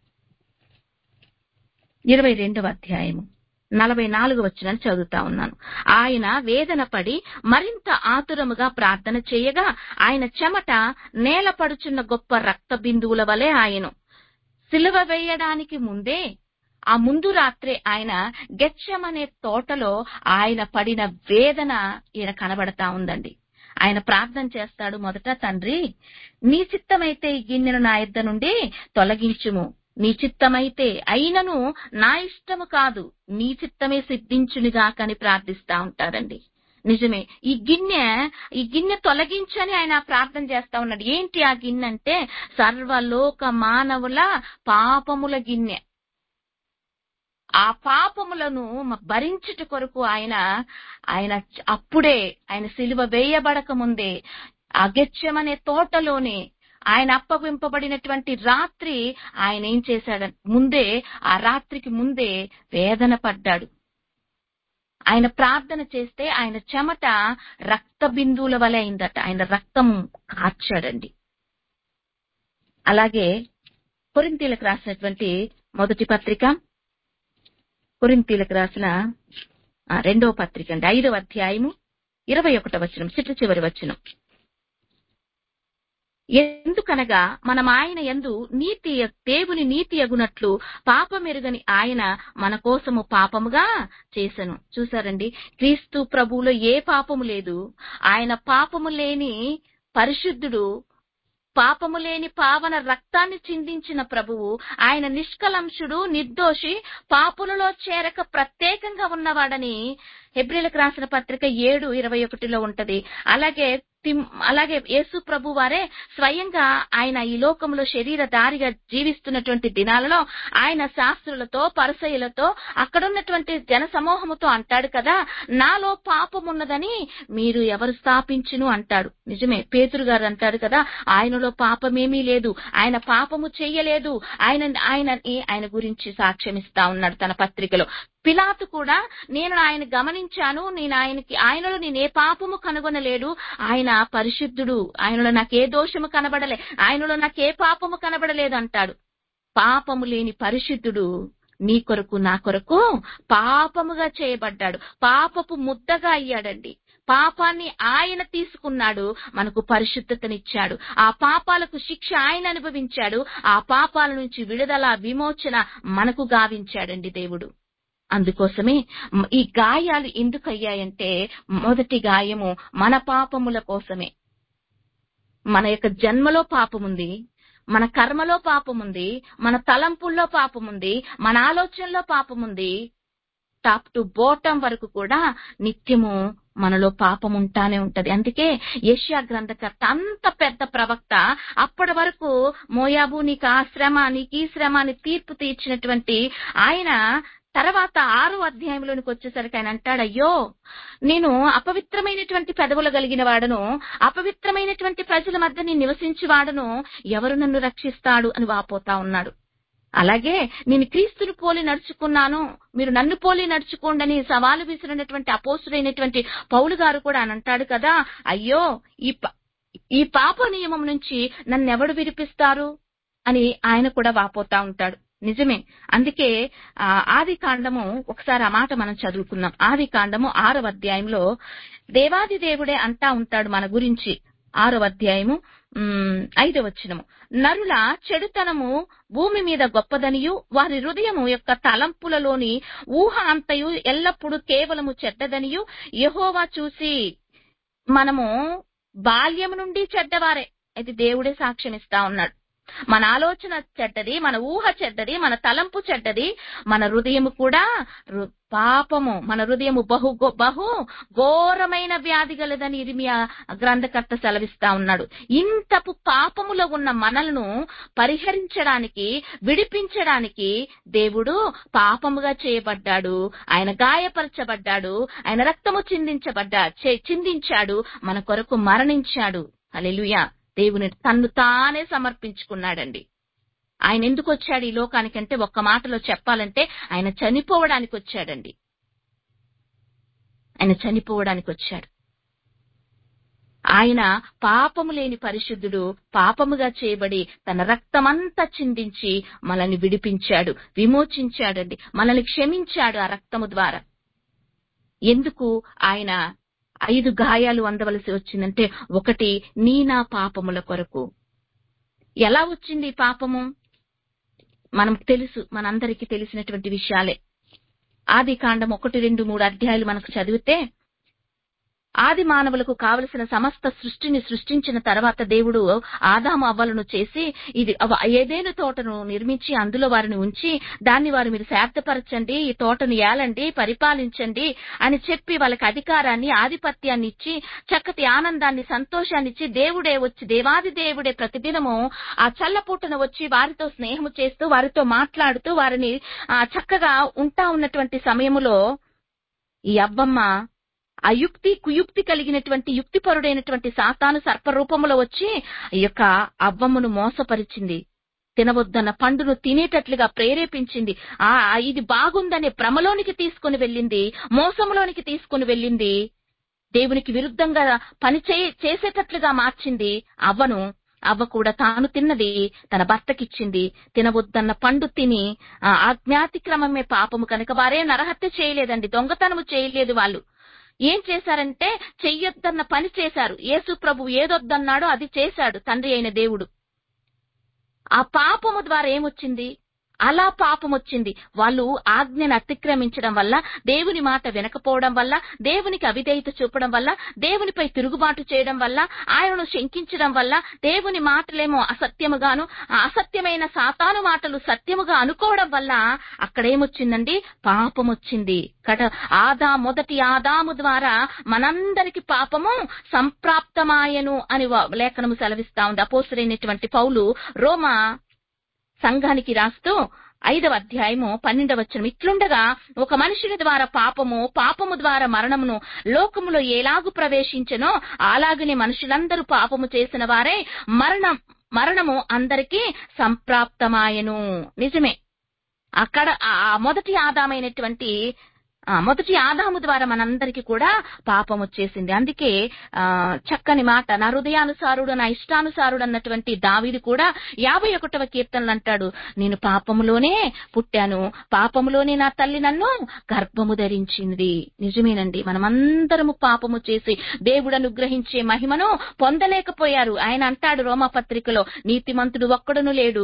ఇరవై రెండవ అధ్యాయము నలభై నాలుగు వచ్చిన చదువుతా ఉన్నాను ఆయన వేదన పడి మరింత ఆతురముగా ప్రార్థన చేయగా ఆయన చెమట నేలపడుచున్న గొప్ప రక్త బిందువుల వలె ఆయను సిలువ వేయడానికి ముందే ఆ ముందు రాత్రే ఆయన గెచ్చమనే తోటలో ఆయన పడిన వేదన ఈయన కనబడతా ఉందండి ఆయన ప్రార్థన చేస్తాడు మొదట తండ్రి నీ చిత్తమైతే ఈ గిన్నెను నా ఇద్ద నుండి తొలగించుము నీ చిత్తమైతే అయినను నా ఇష్టము కాదు నీ చిత్తమే సిద్ధించునిగాకని ప్రార్థిస్తా ఉంటారండి నిజమే ఈ గిన్నె ఈ గిన్నె తొలగించని ఆయన ప్రార్థన చేస్తా ఉన్నాడు ఏంటి ఆ గిన్నె అంటే సర్వలోక మానవుల పాపముల గిన్నె ఆ పాపములను మ- భరించుట కొరకు ఆయన ఆయన చ- అప్పుడే ఆయన సిలువ వేయబడక ముందే ఆ గెచ్చమనే తోటలోనే ఆయన అప్పగింపబడినటువంటి రాత్రి ఆయన ఏం చేశాడు ముందే ఆ రాత్రికి ముందే వేదన పడ్డాడు ఆయన ప్రార్థన చేస్తే ఆయన చెమట రక్త బిందువుల వలె అయిందట ఆయన రక్తం కార్చాడండి అలాగే కొరింతీలకు రాసినటువంటి మొదటి పత్రిక కొరింతీలకు రాసిన ఆ, రెండవ పత్రిక అండి ఐదవ అధ్యాయము ఇరవై ఒకటో వచనం చిట్ట చివరి వచనం ఎందుకనగా మనం ఆయన యందు నీతి దేవుని నీతి అగునట్లు పాపమెరుగని ఆయన మన కోసము పాపముగా చేసెను చూసారండి క్రీస్తు ప్రభువులో ఏ పాపము లేదు ఆయన పాపము లేని పరిశుద్ధుడు పాపము లేని పావన రక్తాన్ని చిందించిన ప్రభువు ఆయన నిష్కలంశుడు నిర్దోషి పాపులలో చేరక ప్రత్యేకంగా ఉన్నవాడని హెబ్రిలకు రాసిన పత్రిక ఏడు ఇరవై ఒకటిలో ఉంటది అలాగే తిమ్- అలాగే యేసు ప్రభు వారే స్వయంగా ఆయన ఈ లోకంలో శరీరధారిగా జీవిస్తున్నటువంటి దినాలలో ఆయన శాస్త్రులతో పరిసయులతో అక్కడున్నటువంటి జన సమూహముతో అంటాడు కదా నాలో పాపం ఉన్నదని మీరు ఎవరు స్థాపించును అంటాడు నిజమే పేతురు గారు అంటాడు కదా ఆయనలో పాపమేమీ లేదు ఆయన పాపము చెయ్యలేదు ఆయన ఆయన ఆయన గురించి సాక్ష్యమిస్తా ఉన్నాడు తన పత్రికలో పిలాతు కూడా నేను ఆయన గమనించాను నేను ఆయనకి ఆయనలో నేను ఏ పాపము కనుగొనలేడు ఆయన పరిశుద్ధుడు ఆయనలో నాకు ఏ దోషము కనబడలే ఆయనలో నాకు ఏ పాపము కనబడలేదు అంటాడు పాపము లేని పరిశుద్ధుడు నీ కొరకు నా కొరకు పాపముగా చేయబడ్డాడు పాపపు ముద్దగా అయ్యాడండి పాపాన్ని ఆయన తీసుకున్నాడు మనకు పరిశుద్ధతనిచ్చాడు ఆ పాపాలకు శిక్ష ఆయన అనుభవించాడు ఆ పాపాల నుంచి విడుదల విమోచన మనకు గావించాడండి దేవుడు అందుకోసమే మ- ఈ గాయాలు ఎందుకు అయ్యాయంటే మొదటి గాయము మన పాపముల కోసమే మన యొక్క జన్మలో పాపముంది మన కర్మలో పాపముంది మన తలంపుల్లో పాపముంది మన ఆలోచనలో పాపముంది టాప్ టు బోటం వరకు కూడా నిత్యము మనలో పాపం ఉంటానే ఉంటది అందుకే యష్యా గ్రంథకర్త అంత పెద్ద ప్రవక్త అప్పటి వరకు మోయాబు నీకు ఆ శ్రమ నీకు ఈ శ్రమ అని తీర్పు తీర్చినటువంటి ఆయన తర్వాత ఆరో అధ్యాయంలోనికి వచ్చేసరికి ఆయన అంటాడు అయ్యో నేను అపవిత్రమైనటువంటి పెదవులు కలిగిన వాడను అపవిత్రమైనటువంటి ప్రజల మధ్య నేను నివసించి వాడను ఎవరు నన్ను రక్షిస్తాడు అని వాపోతా ఉన్నాడు అలాగే నేను క్రీస్తుని పోలి నడుచుకున్నాను మీరు నన్ను పోలి నడుచుకోండి అని సవాలు విసిరినటువంటి అపోసుడైనటువంటి పౌలు గారు కూడా అని అంటాడు కదా అయ్యో ఈ ప- ఈ పాప నియమం నుంచి నన్ను ఎవడు విడిపిస్తారు అని ఆయన కూడా వాపోతా ఉంటాడు నిజమే అందుకే ఆ ఆది కాండము ఒకసారి ఆ మాట మనం చదువుకున్నాం ఆది కాండము ఆరవ అధ్యాయంలో దేవాది దేవుడే అంటా ఉంటాడు మన గురించి ఆరవ అధ్యాయము ఉమ్, ఐదవ వచనము నరుల చెడుతనము భూమి మీద గొప్పదనియు వారి హృదయము యొక్క తలంపులలోని ఊహ అంతయు ఎల్లప్పుడూ కేవలము చెడ్డదనియు యెహోవా చూసి మనము బాల్యం నుండి చెడ్డవారే అయితే దేవుడే సాక్ష్యం ఇస్తా ఉన్నాడు మన ఆలోచన చెడ్డది మన ఊహ చెడ్డది మన తలంపు చెడ్డది మన హృదయము కూడా రు- పాపము మన హృదయము బహు గో- బహు ఘోరమైన వ్యాధి గలదని ఇరిమియా గ్రంథకర్త సెలవిస్తా ఉన్నాడు ఇంతపు పాపములో ఉన్న మనల్ని పరిహరించడానికి విడిపించడానికి దేవుడు పాపముగా చేయబడ్డాడు ఆయన గాయపరచబడ్డాడు ఆయన రక్తము చిందించబడ్డా చే- చిందించాడు మన కొరకు మరణించాడు హల్లెలూయా దేవుని తన్ను తానే సమర్పించుకున్నాడండి ఆయన ఎందుకు వచ్చాడు ఈ లోకానికంటే ఒక్క మాటలో చెప్పాలంటే ఆయన చనిపోవడానికి వచ్చాడండి ఆయన చనిపోవడానికి వచ్చాడు ఆయన పాపము లేని పరిశుద్ధుడు పాపముగా చేయబడి తన రక్తమంతా చిందించి మనల్ని విడిపించాడు విమోచించాడండి మనల్ని క్షమించాడు ఆ రక్తము ద్వారా ఎందుకు ఆయన ఐదు గాయాలు అందవలసి వచ్చిందంటే ఒకటి నీ నా పాపముల కొరకు ఎలా వచ్చింది ఈ పాపము మనం తెలుసు మనందరికీ తెలిసినటువంటి విషయాలే ఆది కాండం ఒకటి రెండు మూడు అధ్యాయులు మనకు చదివితే ఆది మానవులకు కావలసిన సమస్త సృష్టిని సృష్టించిన తర్వాత దేవుడు ఆదాము అవ్వలను చేసి ఇది అవ- ఏదేను తోటను నిర్మించి అందులో వారిని ఉంచి దాన్ని వారు మీరు శాంతపరచండి ఈ తోటను ఏలండి పరిపాలించండి అని చెప్పి వాళ్ళకి అధికారాన్ని ఆధిపత్యాన్ని ఇచ్చి చక్కటి ఆనందాన్ని సంతోషాన్ని ఇచ్చి దేవుడే వచ్చి దేవాది దేవుడే ప్రతిదినము ఆ చల్లపూటను వచ్చి వారితో స్నేహము చేస్తూ వారితో మాట్లాడుతూ వారిని ఆ, చక్కగా ఉంటా ఉన్నటువంటి సమయములో ఈ అవ్వమ్మ ఆ యుక్తి కుయుక్తి కలిగినటువంటి యుక్తిపరుడైనటువంటి సాతాను సర్పరూపములో వచ్చి ఈ యొక్క అవ్వమ్మను మోసపరిచింది తినవద్దన్న పండును తినేటట్లుగా ప్రేరేపించింది ఆ ఆ ఇది బాగుందనే భ్రమలోనికి తీసుకుని వెళ్ళింది మోసంలోనికి తీసుకుని వెళ్ళింది దేవునికి విరుద్ధంగా పని చే- చేసేటట్లుగా మార్చింది అవ్వను అవ్వ కూడా తాను తిన్నది తన భర్తకిచ్చింది తినవద్దన్న పండు తిని ఆ ఆజ్ఞాతిక్రమమే పాపము కనుక వారే నరహత్య చేయలేదండి దొంగతనము చేయలేదు వాళ్ళు ఏం చేశారంటే చెయ్యొద్దన్న పని చేశారు యేసు ప్రభు ఏదొద్దన్నాడో అది చేశాడు తండ్రి అయిన దేవుడు ఆ పాపము ద్వారా ఏమొచ్చింది అలా పాపం వచ్చింది వాళ్ళు ఆజ్ఞను అతిక్రమించడం వల్ల దేవుని మాట వినకపోవడం వల్ల దేవునికి అవిధేయత చూపడం వల్ల దేవునిపై తిరుగుబాటు చేయడం వల్ల ఆయనను శంకించడం వల్ల దేవుని మాటలేమో అసత్యముగాను ఆ అసత్యమైన సాతాను మాటలు సత్యముగా అనుకోవడం వల్ల అక్కడేమొచ్చిందండి పాపం వచ్చింది కట ఆదా మొదటి ఆదాము ద్వారా మనందరికి పాపము సంప్రాప్తమాయను అని వ- లేఖనము సెలవిస్తా ఉంది అపోసరైనటువంటి పౌలు రోమా సంఘానికి రాస్తూ ఐదవ అధ్యాయము పన్నెండవ వచనం ఇట్లుండగా ఒక మనుషుని ద్వారా పాపము పాపము ద్వారా మరణమును లోకములో ఎలాగు ప్రవేశించెనో అలాగనే మనుషులందరూ పాపము చేసిన వారే మరణం మరణము అందరికీ సంప్రాప్తమాయను నిజమే అక్కడ ఆ ఆ మొదటి ఆదామైనటువంటి ఆ మొదటి ఆదాము ద్వారా మనందరికీ కూడా పాపం వచ్చేసింది అందుకే ఆ చక్కని మాట నా హృదయానుసారుడు నా ఇష్టానుసారుడు అన్నటువంటి దావీదు కూడా యాభై ఒకటవ కీర్తనలు అంటాడు నేను పాపములోనే పుట్టాను పాపములోనే నా తల్లి నన్ను గర్భము ధరించింది నిజమేనండి మనమందరము పాపము చేసి దేవుడు అనుగ్రహించే మహిమను పొందలేకపోయారు ఆయన అంటాడు రోమపత్రికలో నీతిమంతుడు ఒక్కడును లేడు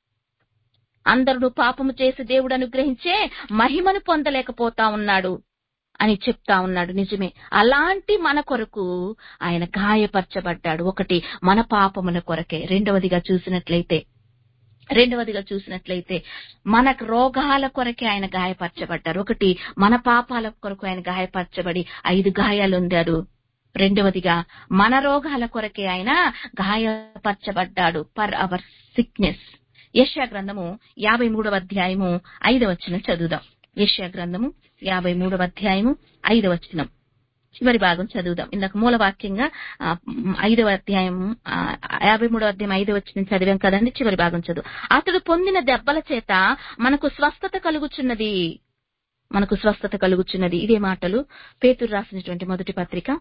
అందరూ పాపము చేసి దేవుడు అనుగ్రహించే మహిమను పొందలేకపోతా ఉన్నాడు అని చెప్తా ఉన్నాడు నిజమే అలాంటి మన కొరకు ఆయన గాయపరచబడ్డాడు ఒకటి మన పాపముల కొరకే రెండవదిగా చూసినట్లయితే రెండవదిగా చూసినట్లయితే మనకు రోగాల కొరకే ఆయన గాయపరచబడ్డారు ఒకటి మన పాపాల కొరకు ఆయన గాయపరచబడి ఐదు గాయాలు ఉందాడు రెండవదిగా మన రోగాల కొరకే ఆయన గాయపరచబడ్డాడు పర్ అవర్ సిక్నెస్ యెషయా గ్రంథము యాభై మూడవ అధ్యాయము ఐదవ వచనం చదువుదాం యెషయా గ్రంథము యాభై మూడవ అధ్యాయము ఐదవ వచనం చివరి భాగం చదువుదాం ఇందాక మూల వాక్యంగా ఆ, ఐదవ అధ్యాయం ఆ, యాభై మూడవ అధ్యాయం ఐదవ వచనం చదివాం కదండి చివరి భాగం చదువు అతడు పొందిన దెబ్బల చేత మనకు స్వస్థత కలుగుచున్నది మనకు స్వస్థత కలుగుచున్నది ఇదే మాటలు పేతురు రాసినటువంటి మొదటి పత్రిక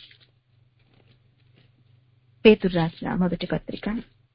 పేతురు రాసిన మొదటి పత్రిక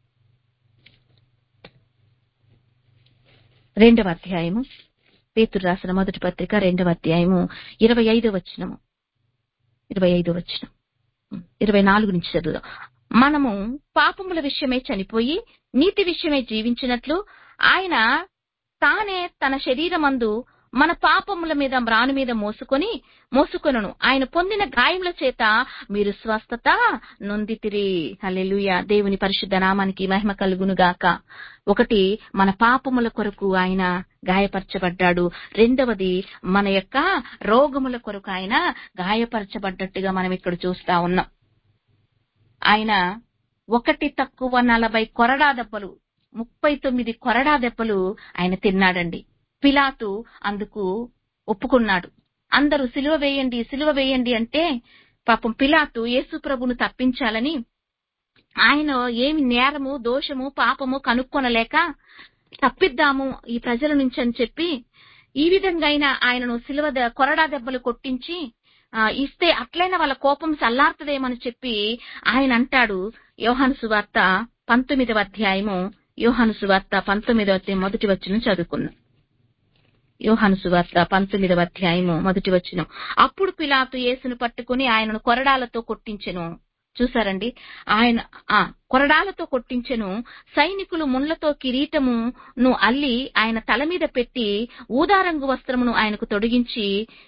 రెండవ అధ్యాయము పేతురు రాసిన మొదటి పత్రిక రెండవ అధ్యాయము ఇరవై ఐదో వచనము ఇరవై ఐదో వచనం ఇరవై నాలుగు నుంచి చదువుదాం మనము పాపముల విషయమై చనిపోయి నీతి విషయమై జీవించినట్లు ఆయన తానే తన శరీరమందు మన పాపముల మీద మ్రాను మీద మోసుకొని మోసుకొనను ఆయన పొందిన గాయముల చేత మీరు స్వస్థత నొందితిరి హల్లెలూయా దేవుని పరిశుద్ధ నామానికి మహిమ కలుగును గాక ఒకటి మన పాపముల కొరకు ఆయన గాయపరచబడ్డాడు రెండవది మన యొక్క రోగముల కొరకు ఆయన గాయపరచబడ్డట్టుగా మనం ఇక్కడ చూస్తా ఉన్నాం ఆయన ఒకటి తక్కువ నలభై కొరడా దెబ్బలు ముప్పై తొమ్మిది కొరడా దెబ్బలు ఆయన తిన్నాడండి పిలాతు అందుకు ఒప్పుకున్నాడు అందరూ సిలువ వేయండి సిలువ వేయండి అంటే పాపం పిలాతు యేసు ప్రభును తప్పించాలని ఆయన ఏమి నేరము దోషము పాపము కనుక్కొనలేక తప్పిద్దాము ఈ ప్రజల నుంచి అని చెప్పి ఈ విధంగా అయినా ఆయనను సిలువ ద- కొరడా దెబ్బలు కొట్టించి ఆ, ఇస్తే అట్లైనా వాళ్ళ కోపం చల్లారుతుందేమని చెప్పి ఆయన అంటాడు యోహాను సువార్త పంతొమ్మిదవ అధ్యాయము యోహాను సువార్త పంతొమ్మిదవ అధ్యాయం మొదటి వచ్చిన చదువుకున్నాం యోహాను సువార్త పంతొమ్మిదవ అధ్యాయము మొదటి వచ్చిన అప్పుడు పిలాతు యేసును పట్టుకుని ఆయనను కొరడాలతో కొట్టించెను చూసారండి ఆయన ఆ కొరడాలతో కొట్టించెను సైనికులు ముళ్లతో కిరీటమును అల్లి ఆయన తల మీద పెట్టి ఊదారంగు వస్త్రమును ఆయనకు తొడిగించి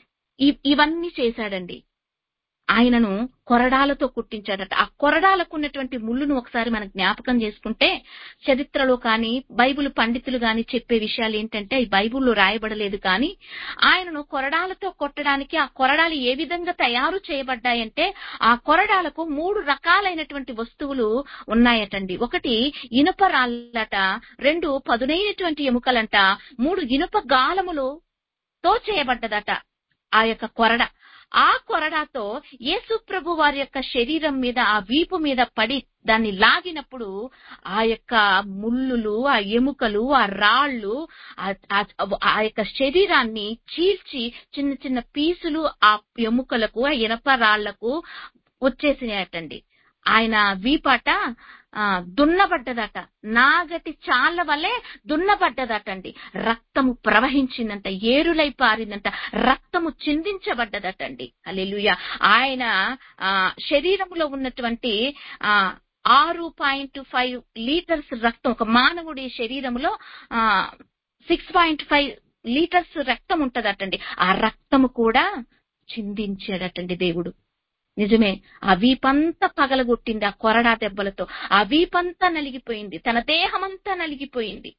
ఇ- ఇవన్నీ చేశాడండి ఆయనను కొరడాలతో కుట్టించాడట ఆ కొరడాలకు ఉన్నటువంటి ముళ్ళును ఒకసారి మనం జ్ఞాపకం చేసుకుంటే చరిత్రలో కానీ బైబిల్ పండితులు కానీ చెప్పే విషయాలు ఏంటంటే ఈ బైబిల్లో రాయబడలేదు కానీ ఆయనను కొరడాలతో కొట్టడానికి ఆ కొరడాలు ఏ విధంగా తయారు చేయబడ్డాయంటే ఆ కొరడాలకు మూడు రకాలైనటువంటి వస్తువులు ఉన్నాయటండి ఒకటి ఇనుప రాళ్ళట రెండు పదునైనటువంటి ఎముకలంట మూడు ఇనుప గాలములు తో చేయబడ్డదట ఆ యొక్క కొరడ ఆ కొరడాతో యేసు ప్రభు వారి యొక్క శరీరం మీద ఆ వీపు మీద పడి దాన్ని లాగినప్పుడు ఆ యొక్క ముళ్ళులు ఆ ఎముకలు ఆ రాళ్ళు ఆ- ఆ- ఆ యొక్క శరీరాన్ని చీల్చి చిన్న చిన్న పీసులు ఆ ఎముకలకు ఆ ఇనప రాళ్లకు వచ్చేసినాయటండి ఆయన వీపాట ఆ, దున్నబడ్డదట నాగటి చాళ్ళ వల్లే దున్నబడ్డదటండి రక్తము ప్రవహించిందంట ఏరులై పారిందంట రక్తము చిందించబడ్డదటండి అల్లెలుయ ఆయన ఆ శరీరంలో ఉన్నటువంటి ఆ ఆరు పాయింట్ ఫైవ్ లీటర్స్ రక్తం ఒక మానవుడి శరీరంలో ఆ సిక్స్ పాయింట్ ఫైవ్ లీటర్స్ రక్తం ఉంటదటండి ఆ రక్తము కూడా చిందించాడటండి దేవుడు నిజమే ఆ వీపంతా పగలగొట్టింది ఆ కొరడా దెబ్బలతో ఆ వీపంతా నలిగిపోయింది తన దేహమంతా నలిగిపోయింది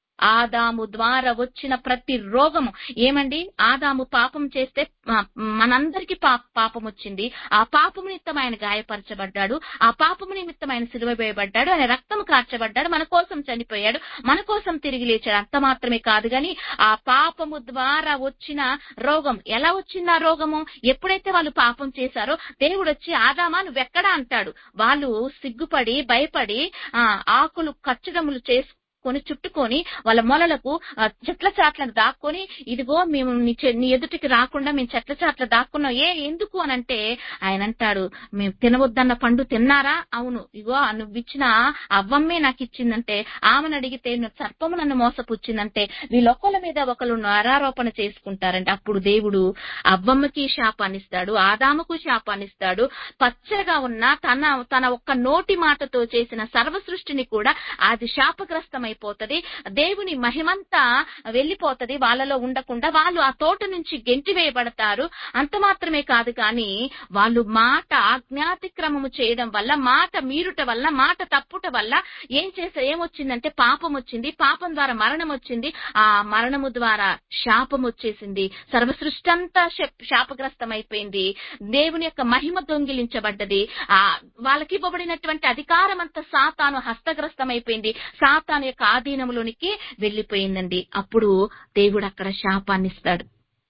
ఆదాము ద్వారా వచ్చిన ప్రతి రోగము ఏమండి ఆదాము పాపం చేస్తే ఆ, మనందరికీ పా- పాపం వచ్చింది ఆ పాపము నిమిత్తం ఆయన గాయపరచబడ్డాడు ఆ పాపము నిమిత్తం ఆయన సిలువ వేయబడ్డాడు ఆయన రక్తం కార్చబడ్డాడు మన కోసం చనిపోయాడు మన కోసం తిరిగి లేచాడు అంత మాత్రమే కాదు గాని ఆ పాపము ద్వారా వచ్చిన రోగం ఎలా వచ్చింది ఆ రోగము ఎప్పుడైతే వాళ్ళు పాపం చేశారో దేవుడు వచ్చి ఆదామా నువ్వెక్కడా అంటాడు వాళ్ళు సిగ్గుపడి భయపడి ఆ ఆకులు కచ్చడములు చేసుకొని చుట్టుకొని వాళ్ళ మొలలకు ఆ, చెట్ల చాట్లను దాక్కొని ఇదిగో మేము నీ చె- నీ ఎదుటికి రాకుండా మేము చెట్ల చాట్ల దాక్కున్నాం ఏ ఎందుకు అని అంటే ఆయన అంటాడు మేము తినవద్దన్న పండు తిన్నారా అవును ఇగో నువ్వు ఇచ్చిన అవ్వమ్మే నాకు ఇచ్చిందంటే ఆమెను అడిగితే నువ్వు సర్పము నన్ను మోసపుచ్చిందంటే వీళ్ళొక్కల మీద ఒకరు నరారోపణ చేసుకుంటారంటే అప్పుడు దేవుడు అవ్వమ్మకి శాపాన్నిస్తాడు ఆదాముకు శాపాన్నిస్తాడు పచ్చగా ఉన్న తన తన ఒక్క నోటి మాటతో చేసిన సర్వ సృష్టిని కూడా అది శాపగ్రస్తమైపోతది దేవుని మహిమంతా వెళ్ళిపోతది వాళ్ళలో ఉండకుండా వాళ్ళు ఆ తోట నుంచి గెంటి వేయబడతారు అంత మాత్రమే కాదు కానీ వాళ్ళు మాట అజ్ఞాతిక్రమము చేయడం వల్ల మాట మీరుట వల్ల మాట తప్పుట వల్ల ఏం చేసే ఏమొచ్చిందంటే పాపం వచ్చింది పాపం ద్వారా మరణం వచ్చింది ఆ మరణము ద్వారా శాపం వచ్చేసింది సర్వ సృష్టి అంతా శప్- శాపగ్రస్తమైపోయింది దేవుని యొక్క మహిమ దొంగిలించబడ్డది ఆ వాళ్ళకి ఇవ్వబడినటువంటి అధికారం అంతా సాతాను హస్తగ్రస్తమైపోయింది సాతాను యొక్క ఆధీనంలోనికి వెళ్ళిపోయిందండి అప్పుడు దేవుడు అక్కడ శాపాన్ని ఇస్తాడు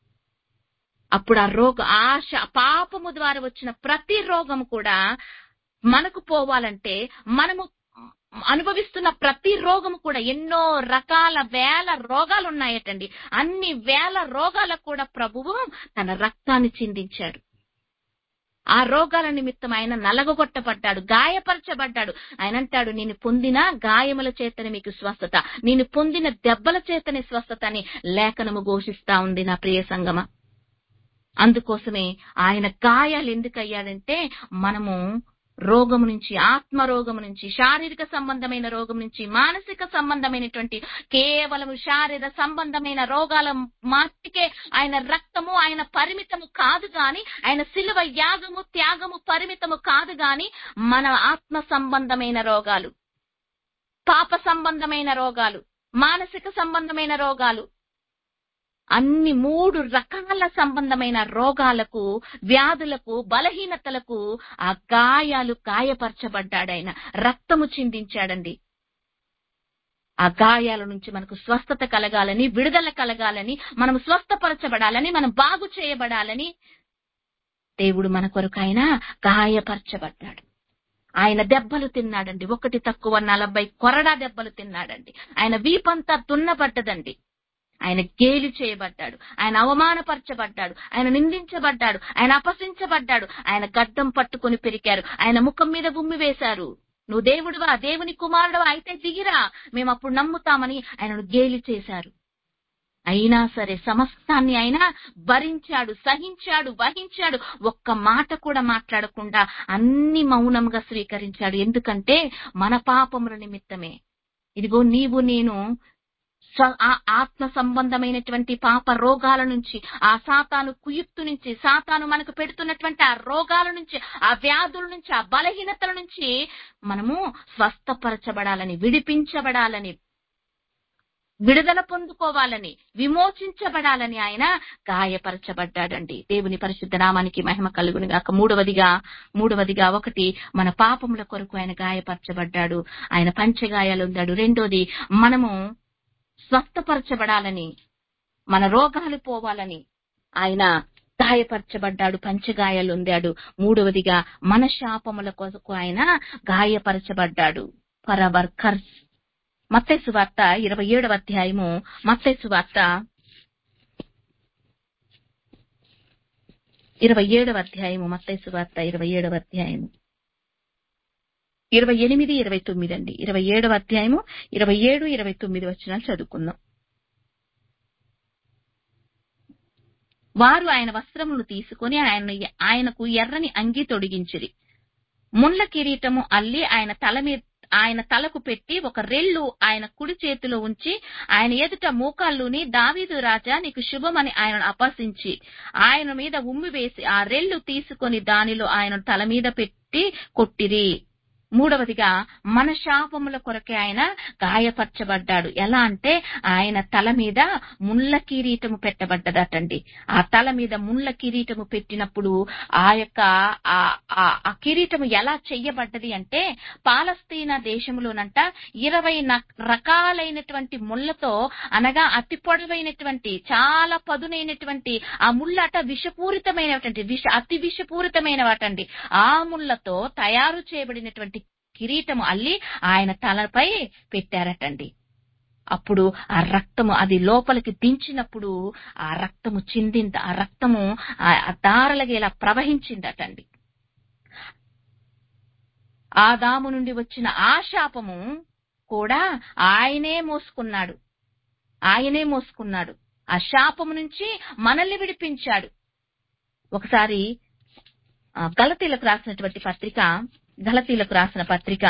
అప్పుడు ఆ రోగ ఆశ పాపము ద్వారా వచ్చిన ప్రతి రోగము కూడా మనకు పోవాలంటే మనము అనుభవిస్తున్న ప్రతి రోగము కూడా ఎన్నో రకాల వేల రోగాలు ఉన్నాయటండి అన్ని వేల రోగాలకు కూడా ప్రభువు తన రక్తాన్ని చిందించాడు ఆ రోగాల నిమిత్తం ఆయన నలగొట్టబడ్డాడు గాయపరచబడ్డాడు ఆయన అంటాడు నేను పొందిన గాయముల చేతనే మీకు స్వస్థత నేను పొందిన దెబ్బల చేతనే స్వస్థత అని లేఖనము ఘోషిస్తా ఉంది నా ప్రియ సంగమ అందుకోసమే ఆయన గాయాలు ఎందుకు అయ్యాడంటే మనము రోగము నుంచి ఆత్మ రోగము నుంచి శారీరక సంబంధమైన రోగం నుంచి మానసిక సంబంధమైనటువంటి కేవలం శారీర సంబంధమైన రోగాల మాటికే ఆయన రక్తము ఆయన పరిమితము కాదు గాని ఆయన సిలువ యాగము త్యాగము పరిమితము కాదు గాని మన ఆత్మ సంబంధమైన రోగాలు పాప సంబంధమైన రోగాలు మానసిక సంబంధమైన రోగాలు అన్ని మూడు రకాల సంబంధమైన రోగాలకు వ్యాధులకు బలహీనతలకు ఆ గాయాలు గాయపరచబడ్డాడాయన రక్తము చిందించాడండి ఆ గాయాల నుంచి మనకు స్వస్థత కలగాలని విడుదల కలగాలని మనం స్వస్థపరచబడాలని మనం బాగు చేయబడాలని దేవుడు మన కొరకు ఆయన గాయపరచబడ్డాడు ఆయన దెబ్బలు తిన్నాడండి ఒకటి తక్కువ నలభై కొరడా దెబ్బలు తిన్నాడండి ఆయన వీపంతా దున్నబడ్డదండి ఆయన గేలి చేయబడ్డాడు ఆయన అవమానపరచబడ్డాడు ఆయన నిందించబడ్డాడు ఆయన అపసించబడ్డాడు ఆయన గడ్డం పట్టుకొని పెరికారు ఆయన ముఖం మీద గుమ్మి వేశారు నువ్వు దేవుడివా దేవుని కుమారుడు అయితే దిగిరా మేము అప్పుడు నమ్ముతామని ఆయనను గేలి చేశారు అయినా సరే సమస్తాన్ని ఆయన భరించాడు సహించాడు వహించాడు ఒక్క మాట కూడా మాట్లాడకుండా అన్ని మౌనంగా స్వీకరించాడు ఎందుకంటే మన పాపముల నిమిత్తమే ఇదిగో నీవు నేను స్వ- ఆ ఆత్మ సంబంధమైనటువంటి పాప రోగాల నుంచి ఆ సాతాను కుయుక్తు నుంచి సాతాను మనకు పెడుతున్నటువంటి ఆ రోగాల నుంచి ఆ వ్యాధుల నుంచి ఆ బలహీనతల నుంచి మనము స్వస్థపరచబడాలని విడిపించబడాలని విడుదల పొందుకోవాలని విమోచించబడాలని ఆయన గాయపరచబడ్డాడండి దేవుని పరిశుద్ధ నామానికి మహిమ కలుగును గాక మూడవదిగా మూడవదిగా ఒకటి మన పాపముల కొరకు ఆయన గాయపరచబడ్డాడు ఆయన పంచగాయాలు ఉందాడు రెండోది మనము స్వస్థపరచబడాలని మన రోగాలు పోవాలని ఆయన గాయపరచబడ్డాడు పంచగాయాలు ఉందాడు మూడవదిగా మన శాపముల కొరకు ఆయన గాయపరచబడ్డాడు ఫర్ అవర్ కర్స్ మత్తేసు వార్త ఇరవై ఏడవ అధ్యాయము మత్తేసు వార్త ఇరవై ఏడవ అధ్యాయము మత్తేసు వార్త ఇరవై ఏడవ అధ్యాయము ఇరవై ఎనిమిది ఇరవై తొమ్మిది అండి ఇరవై ఏడవ అధ్యాయము ఇరవై ఏడు ఇరవై తొమ్మిది వచ్చినాలు చదువుకుందాం వారు ఆయన వస్త్రములు తీసుకొని ఆయన ఆయనకు ఎర్రని అంగి తొడిగించిరి ముళ్ళ కిరీటము అల్లి ఆయన తల మీద ఆయన తలకు పెట్టి ఒక రెల్లు ఆయన కుడి చేతిలో ఉంచి ఆయన ఎదుట మోకాళ్ళుని దావీదు రాజా నీకు శుభమని ఆయనను అపహసించి ఆయన మీద ఉమ్మి వేసి ఆ రెల్లు తీసుకొని దానిలో ఆయన తల మీద పెట్టి కొట్టిరి మూడవదిగా మన శాపముల కొరకే ఆయన గాయపరచబడ్డాడు ఎలా అంటే ఆయన తల మీద ముళ్ళ కిరీటము పెట్టబడ్డదటండి ఆ తల మీద ముళ్ళ కిరీటము పెట్టినప్పుడు ఆ యొక్క ఆ- ఆ- ఆ కిరీటము ఎలా చెయ్యబడ్డది అంటే పాలస్తీనా దేశంలోనంట ఇరవై రకాలైనటువంటి ముళ్ళతో అనగా అతి పొడవైనటువంటి చాలా పదునైనటువంటి ఆ ముళ్ళట విషపూరితమైనటువంటి విష అతి విషపూరితమైన వాటండి ఆ ముళ్ళతో తయారు చేయబడినటువంటి కిరీటము అల్లి ఆయన తలపై పెట్టారటండి అప్పుడు ఆ రక్తము అది లోపలికి దించినప్పుడు ఆ రక్తము చిందింది ఆ రక్తము ఆ ఆ దారలగా ఇలా ప్రవహించిందటండి ఆదాము నుండి వచ్చిన ఆ శాపము కూడా ఆయనే మోసుకున్నాడు ఆయనే మోసుకున్నాడు ఆ శాపము నుంచి మనల్ని విడిపించాడు ఒకసారి ఆ, గలతీలకు రాసినటువంటి పత్రిక గలతీలకు రాసిన పత్రిక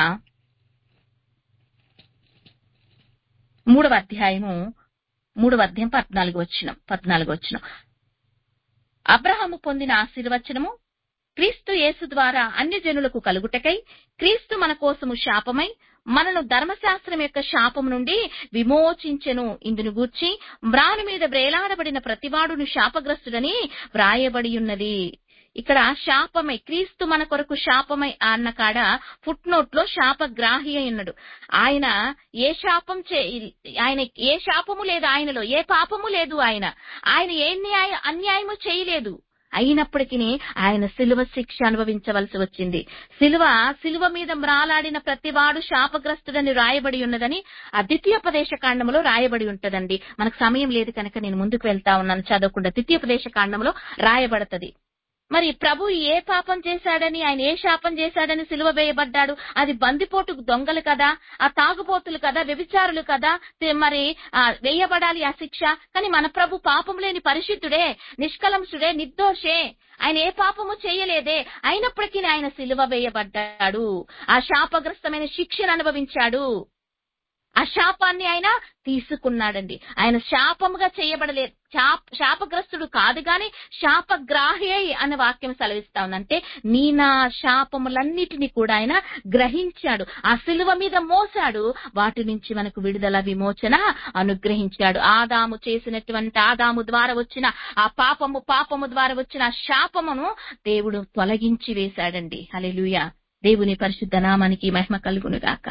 మూడవ అధ్యాయము మూడవ అధ్యాయం పద్నాలుగు వచ్చిన పద్నాలుగు వచ్చిన అబ్రహాము పొందిన ఆశీర్వచనము క్రీస్తు యేసు ద్వారా అన్ని జనులకు కలుగుటకై క్రీస్తు మన కోసము శాపమై మనను ధర్మశాస్త్రం యొక్క శాపము నుండి విమోచించెను ఇందును గూర్చి మ్రాను మీద వ్రేలాడబడిన ప్రతివాడును శాపగ్రస్తుడని వ్రాయబడి ఉన్నది ఇక్కడ శాపమై క్రీస్తు మన కొరకు శాపమై అన్న కాడ ఫుట్ నోట్ లో శాపగ్రాహి అయి ఉన్నాడు ఆయన ఏ శాపం చే ఆయన ఏ శాపము లేదు ఆయనలో ఏ పాపము లేదు ఆయన ఆయన ఏ న్యాయ అన్యాయము చేయలేదు అయినప్పటికీ ఆయన సిలువ శిక్ష అనుభవించవలసి వచ్చింది సిలువ సిలువ మీద మ్రాలాడిన ప్రతివాడు శాపగ్రస్తుడని రాయబడి ఉన్నదని ఆ ద్వితీయోపదేశ కాండములో రాయబడి ఉంటదండి మనకు సమయం లేదు కనుక నేను ముందుకు వెళ్తా ఉన్నాను చదవకుండా ద్వితీయోపదేశ కాండములో రాయబడతది మరి ప్రభు ఏ పాపం చేశాడని ఆయన ఏ శాపం చేశాడని సిలువ వేయబడ్డాడు అది బందిపోటు దొంగలు కదా ఆ తాగుబోతులు కదా వ్యభిచారులు కదా తే- మరి ఆ, వేయబడాలి ఆ శిక్ష కానీ మన ప్రభు పాపం లేని పరిశుద్ధుడే నిష్కలంసుడే నిర్దోషే ఆయన ఏ పాపము చేయలేదే అయినప్పటికీ ఆయన సిలువ వేయబడ్డాడు ఆ శాపగ్రస్తమైన శిక్షను అనుభవించాడు ఆ శాపాన్ని ఆయన తీసుకున్నాడండి ఆయన శాపముగా చేయబడలేదు శాప శాపగ్రస్తుడు కాదు గాని శాపగ్రాహి అనే వాక్యం సెలవిస్తా ఉందంటే నీ నా శాపములన్నిటినీ కూడా ఆయన గ్రహించాడు ఆ సిలువ మీద మోసాడు వాటి నుంచి మనకు విడుదల విమోచన అనుగ్రహించాడు ఆదాము చేసినటువంటి ఆదాము ద్వారా వచ్చిన ఆ పాపము పాపము ద్వారా వచ్చిన ఆ శాపమును దేవుడు తొలగించి వేశాడండి హల్లెలూయా దేవుని పరిశుద్ధ నామానికి మహిమ కలుగును గాక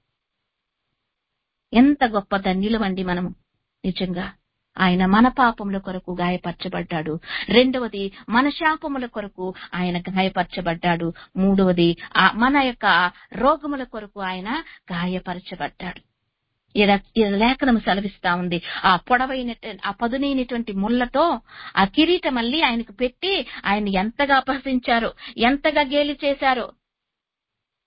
ఎంత గొప్ప ధన్యులమండి మనము నిజంగా ఆయన మన పాపముల కొరకు గాయపరచబడ్డాడు రెండవది మన శాపముల కొరకు ఆయన గాయపరచబడ్డాడు మూడవది ఆ మన యొక్క రోగముల కొరకు ఆయన గాయపరచబడ్డాడు ఈడ ఈడ లేఖనం సెలవిస్తా ఉంది ఆ పొడవైన ఆ పదునైనటువంటి ముళ్ళతో ఆ కిరీటం మళ్ళీ ఆయనకు పెట్టి ఆయన ఎంతగా అపహసించారో ఎంతగా గేలి చేశారో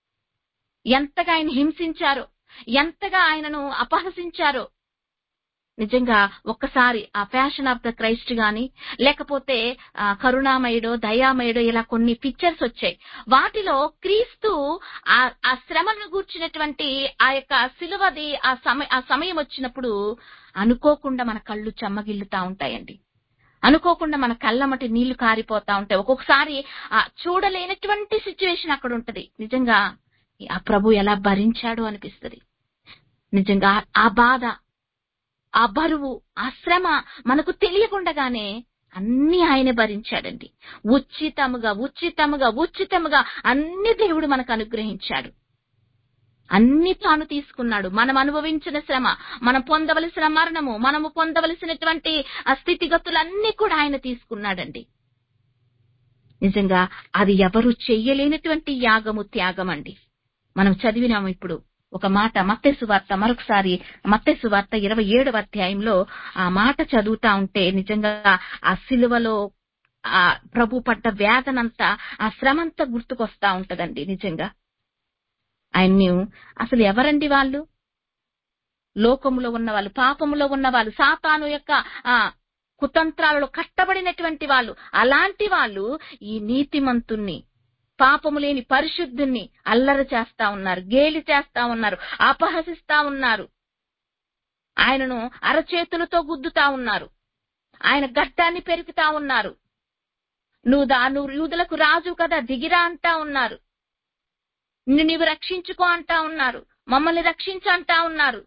ఎంతగా ఆయన హింసించారో ఎంతగా ఆయనను అపహసించారో నిజంగా ఒక్కసారి ఆ ప్యాషన్ ఆఫ్ ద క్రైస్ట్ గాని లేకపోతే ఆ, కరుణామయుడో దయామయుడో ఇలా కొన్ని పిక్చర్స్ వచ్చాయి వాటిలో క్రీస్తు ఆ ఆ శ్రమను గూర్చినటువంటి ఆ యొక్క సిలువది ఆ సమయ ఆ సమయం వచ్చినప్పుడు అనుకోకుండా మన కళ్ళు చెమ్మగిల్లుతా ఉంటాయండి అనుకోకుండా మన కళ్ళమటి నీళ్లు కారిపోతా ఉంటాయి ఒక్కొక్కసారి ఆ చూడలేనటువంటి సిచ్యువేషన్ అక్కడ ఉంటది నిజంగా ఆ ప్రభు ఎలా భరించాడు అనిపిస్తది నిజంగా ఆ బాధ ఆ బరువు ఆ శ్రమ మనకు తెలియకుండగానే అన్ని ఆయన భరించాడండి ఉచితముగా ఉచితముగా ఉచితముగా అన్ని దేవుడు మనకు అనుగ్రహించాడు అన్ని తాను తీసుకున్నాడు మనం అనుభవించిన శ్రమ మనం పొందవలసిన మరణము మనము పొందవలసినటువంటి ఆ స్థితిగతులన్నీ కూడా ఆయన తీసుకున్నాడండి నిజంగా అది ఎవరు చెయ్యలేనటువంటి యాగము త్యాగం అండి మనం చదివినాము ఇప్పుడు ఒక మాట మత్తెసు వార్త మరొకసారి మత్తెసు వార్త ఇరవై ఏడవ అధ్యాయంలో ఆ మాట చదువుతా ఉంటే నిజంగా ఆ సిలువలో ఆ ప్రభు పడ్డ వేదనంతా ఆ శ్రమంతా గుర్తుకొస్తా ఉంటదండి నిజంగా ఆయన్ని అసలు ఎవరండి వాళ్ళు లోకములో ఉన్న వాళ్ళు పాపములో ఉన్న వాళ్ళు సాతాను యొక్క ఆ కుతంత్రాలలో కట్టబడినటువంటి వాళ్ళు అలాంటి వాళ్ళు ఈ నీతిమంతుణ్ణి పాపము లేని పరిశుద్ధుణ్ణి అల్లరి చేస్తా ఉన్నారు గేలి చేస్తా ఉన్నారు అపహసిస్తా ఉన్నారు ఆయనను అరచేతులతో గుద్దుతా ఉన్నారు ఆయన గట్టాన్ని పెరుగుతా ఉన్నారు నువ్వు దా నువ్వు యూదులకు రాజు కదా దిగిరా అంటా ఉన్నారు నిన్ను నీవు రక్షించుకో అంటా ఉన్నారు మమ్మల్ని రక్షించంటా ఉన్నారు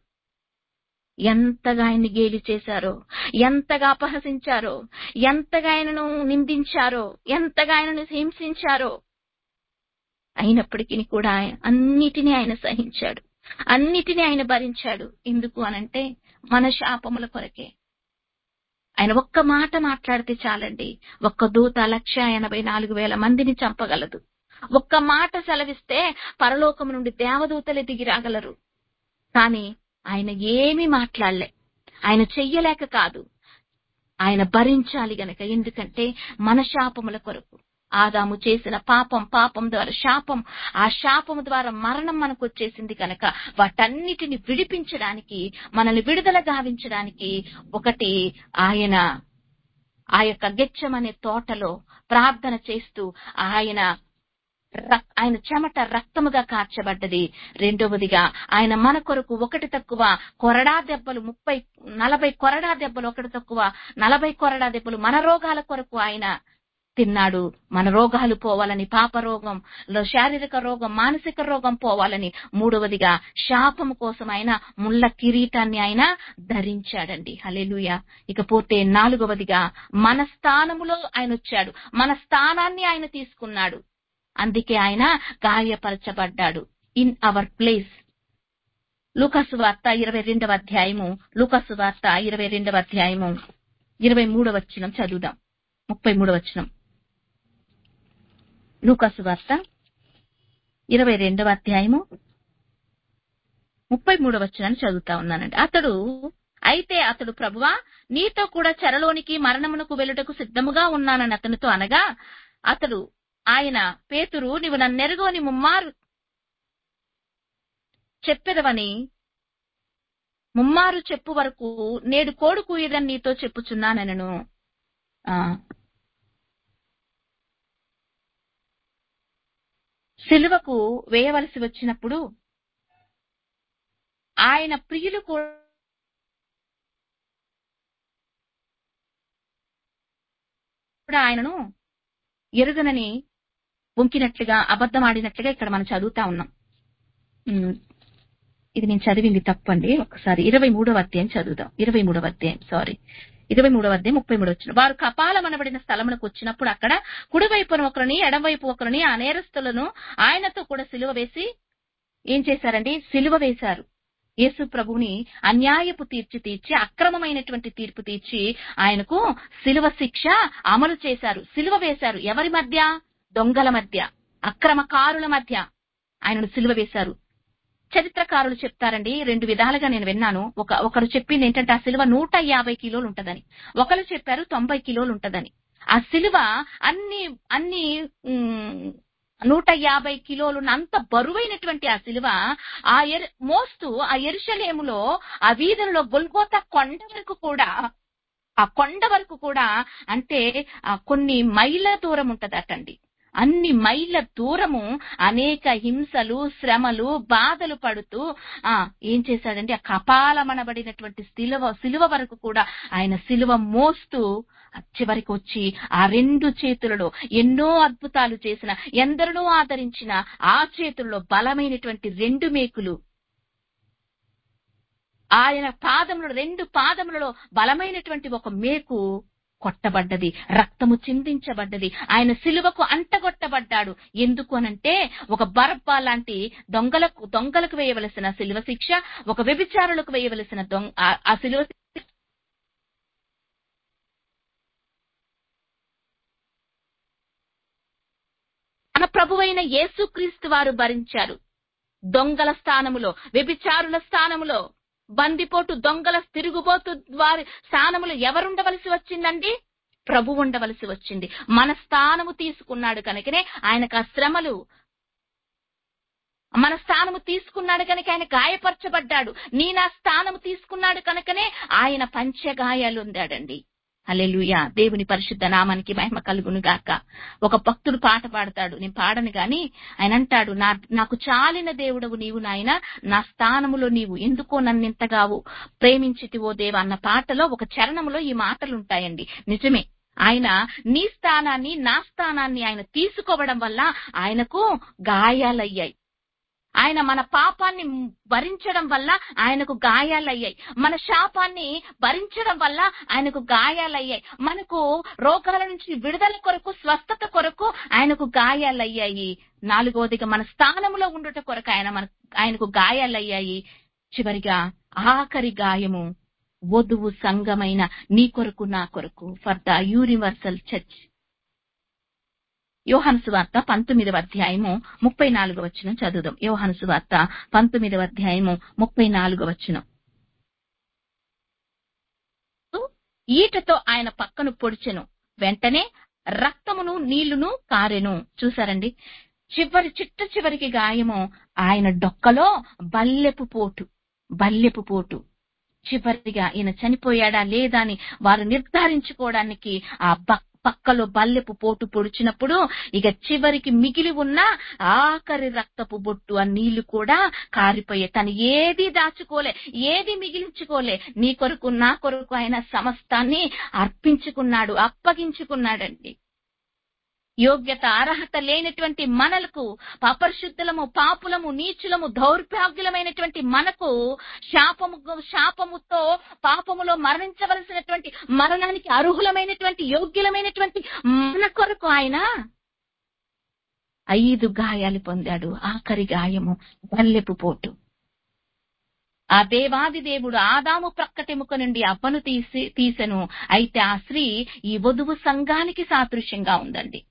ఎంతగా ఆయన్ని గేలి చేశారో ఎంతగా అపహసించారో ఎంతగా ఆయనను నిందించారో ఎంతగా ఆయనను హింసించారో అయినప్పటికీ కూడా ఆయన- అన్నిటినీ ఆయన సహించాడు అన్నిటినీ ఆయన భరించాడు ఎందుకు అనంటే మన శాపముల కొరకే ఆయన ఒక్క మాట మాట్లాడితే చాలండి ఒక్క దూత లక్ష ఎనభై నాలుగు వేల మందిని చంపగలదు ఒక్క మాట సెలవిస్తే పరలోకం నుండి దేవదూతలే దిగి రాగలరు కానీ ఆయన ఏమీ మాట్లాడలే ఆయన చెయ్యలేక కాదు ఆయన భరించాలి గనక ఎందుకంటే మన శాపముల కొరకు ఆదాము చేసిన పాపం పాపం ద్వారా శాపం ఆ శాపము ద్వారా మరణం మనకు వచ్చేసింది కనుక వాటన్నిటిని విడిపించడానికి మనల్ని విడుదల గావించడానికి ఒకటి ఆయన ఆ యొక్క గెచ్చమనే తోటలో ప్రార్థన చేస్తూ ఆయన రక్- ఆయన చెమట రక్తముగా కార్చబడ్డది రెండవదిగా ఆయన మన కొరకు ఒకటి తక్కువ కొరడా దెబ్బలు ముప్పై నలభై కొరడా దెబ్బలు ఒకటి తక్కువ నలభై కొరడా దెబ్బలు మన రోగాల కొరకు ఆయన తిన్నాడు మన రోగాలు పోవాలని పాప రోగం లో- శారీరక రోగం మానసిక రోగం పోవాలని మూడవదిగా శాపము కోసం ఆయన ముళ్ళ కిరీటాన్ని ఆయన ధరించాడండి హల్లెలూయా ఇకపోతే నాలుగవదిగా మన స్థానములో ఆయన వచ్చాడు మన స్థానాన్ని ఆయన తీసుకున్నాడు అందుకే ఆయన గాయపరచబడ్డాడు ఇన్ అవర్ ప్లేస్ లూకసు వార్త ఇరవై రెండవ అధ్యాయము లూకసు వార్త ఇరవై రెండవ అధ్యాయము ఇరవై మూడవ వచనం చదువుదాం ముప్పై మూడవ వచనం లూకసు వార్త ఇరవై రెండవ అధ్యాయము ముప్పై మూడవ వచనాన్ని చదువుతా ఉన్నానండి అతడు అయితే అతడు ప్రభువా నీతో కూడా చెరలోనికి మరణమునకు వెళ్ళుటకు సిద్ధముగా ఉన్నానని అతనితో అనగా అతడు ఆయన పేతురు నీవు నన్నెరుగోని ముమ్మారు చెప్పెదవని ముమ్మారు చెప్పు వరకు నేడు కోడు కూయదని నీతో చెప్పుచున్నానెనను ఆ సిలువకు వేయవలసి వచ్చినప్పుడు ఆయన ప్రియులు కూడా ఆయనను ఎరుగనని వంకినట్లుగా అబద్ధమాడినట్లుగా ఇక్కడ మనం చదువుతా ఉన్నాం ఉమ్, ఇది నేను చదివింది తప్పండి ఒకసారి ఇరవై మూడవ అధ్యాయం చదువుదాం ఇరవై మూడవ అధ్యాయం సారీ ఇరవై మూడవ అధ్యాయం ముప్పై మూడు వచ్చిన వారు కపాలమనబడిన స్థలమునకు వచ్చినప్పుడు అక్కడ కుడివైపున ఒకరిని ఎడమవైపు ఒకరిని ఆ నేరస్తులను ఆయనతో కూడా సిలువ వేసి ఏం చేశారండి సిలువ వేశారు యేసు ప్రభువుని అన్యాయపు తీర్చి తీర్చి అక్రమమైనటువంటి తీర్పు తీర్చి ఆయనకు సిలువ శిక్ష అమలు చేశారు సిలువ వేశారు ఎవరి మధ్య దొంగల మధ్య అక్రమకారుల మధ్య ఆయనను సిలువ వేశారు చరిత్రకారులు చెప్తారండి రెండు విధాలుగా నేను విన్నాను ఒక ఒకరు చెప్పింది ఏంటంటే ఆ సిలువ నూట యాభై కిలోలు ఉంటదని ఒకరు చెప్పారు తొంభై కిలోలు ఉంటదని ఆ సిలువ అన్ని అన్ని ఉమ్, నూట యాభై కిలోలు అంత బరువైనటువంటి ఆ సిలువ ఆ ఎర్ మోస్తూ ఆ ఎరుషలేములో ఆ వీధులలో గొల్గోత కొండ వరకు కూడా ఆ కొండ వరకు కూడా అంటే ఆ కొన్ని మైళ్ళ దూరం ఉంటదటండి అన్ని మైళ్ళ దూరము అనేక హింసలు శ్రమలు బాధలు పడుతూ ఆ ఏం చేశాడంటే ఆ కపాలమనబడినటువంటి సిలువ సిలువ వరకు కూడా ఆయన సిలువ మోస్తూ చివరికి వచ్చి ఆ రెండు చేతులలో ఎన్నో అద్భుతాలు చేసిన ఎందరినో ఆదరించిన ఆ చేతుల్లో బలమైనటువంటి రెండు మేకులు ఆయన పాదములలో రెండు పాదములలో బలమైనటువంటి ఒక మేకు కొట్టబడ్డది రక్తము చిందించబడ్డది ఆయన సిలువకు అంటగొట్టబడ్డాడు ఎందుకు అనంటే ఒక బరబ్బా లాంటి దొంగలకు దొంగలకు వేయవలసిన సిలువ శిక్ష ఒక వ్యభిచారులకు వేయవలసిన దొంగ ఆ- ఆ సిలువ శిక్ష మన ప్రభువైన యేసుక్రీస్తు వారు భరించారు దొంగల స్థానములో వ్యభిచారుల స్థానములో బందిపోటు దొంగల తిరుగుబోతు వారి స్థానములో ఎవరుండవలసి వచ్చిందండి ప్రభు ఉండవలసి వచ్చింది మన స్థానము తీసుకున్నాడు కనుకనే ఆయనకు ఆ శ్రమలు మన స్థానము తీసుకున్నాడు కనుక ఆయన గాయపరచబడ్డాడు నీ నా స్థానము తీసుకున్నాడు కనుకనే ఆయన పంచగాయాలు ఉందాడండి హల్లెలూయా దేవుని పరిశుద్ధ నామానికి మహిమ కలుగును గాక ఒక భక్తుడు పాట పాడతాడు నేను పాడను గాని ఆయన అంటాడు నా నాకు చాలిన దేవుడవు నీవు నాయన నా స్థానములో నీవు ఎందుకో నన్ను ఇంతగావు ప్రేమించితివో దేవ అన్న పాటలో ఒక చరణములో ఈ మాటలు ఉంటాయండి నిజమే ఆయన నీ స్థానాన్ని నా స్థానాన్ని ఆయన తీసుకోవడం వల్ల ఆయనకు గాయాలయ్యాయి ఆయన మన పాపాన్ని భరించడం వల్ల ఆయనకు గాయాలయ్యాయి మన శాపాన్ని భరించడం వల్ల ఆయనకు గాయాలయ్యాయి మనకు రోగాల నుంచి విడుదల కొరకు స్వస్థత కొరకు ఆయనకు గాయాలయ్యాయి నాలుగవదిగా మన స్థానంలో ఉండుట కొరకు ఆయన మన ఆయనకు గాయాలయ్యాయి చివరిగా ఆఖరి గాయము వధువు సంఘమైన నీ కొరకు నా కొరకు ఫర్ ద యూనివర్సల్ చర్చ్ యోహాను సువార్త పంతొమ్మిదవ అధ్యాయము ముప్పై నాలుగవ వచనం చదువుదాం యోహాను సువార్త పంతొమ్మిదవ అధ్యాయము ముప్పై నాలుగవ వచనం ఈటతో ఆయన పక్కను పొడిచెను వెంటనే రక్తమును నీళ్లును కారెను చూసారండి చివరి చిట్ట చివరికి గాయము ఆయన డొక్కలో బల్లెపు పోటు బల్లెపు పోటు చివరిగా ఈయన చనిపోయాడా లేదా అని వారు నిర్ధారించుకోవడానికి ఆ బక్- పక్కలో బల్లెపు పోటు పొడిచినప్పుడు ఇక చివరికి మిగిలి ఉన్న ఆఖరి రక్తపు బొట్టు ఆ నీళ్లు కూడా కారిపోయే తను ఏది దాచుకోలే ఏది మిగిలించుకోలే నీ కొరకు నా కొరకు ఆయన సమస్తాన్ని అర్పించుకున్నాడు అప్పగించుకున్నాడండి యోగ్యత అర్హత లేనటువంటి మనలకు అపరిశుద్ధులము పాపులము నీచులము దౌర్భాగ్యులమైనటువంటి మనకు శాపము శాపముతో పాపములో మరణించవలసినటువంటి మరణానికి అర్హులమైనటువంటి యోగ్యులమైనటువంటి మన కొరకు ఆయన ఐదు గాయాలు పొందాడు ఆఖరి గాయము బల్లెపు పోటు ఆ దేవాది దేవుడు ఆదాము ప్రక్కటెముక నుండి అవ్వను తీసి తీసెను అయితే ఆ స్త్రీ ఈ వధువు సంఘానికి సాదృశ్యంగా ఉందండి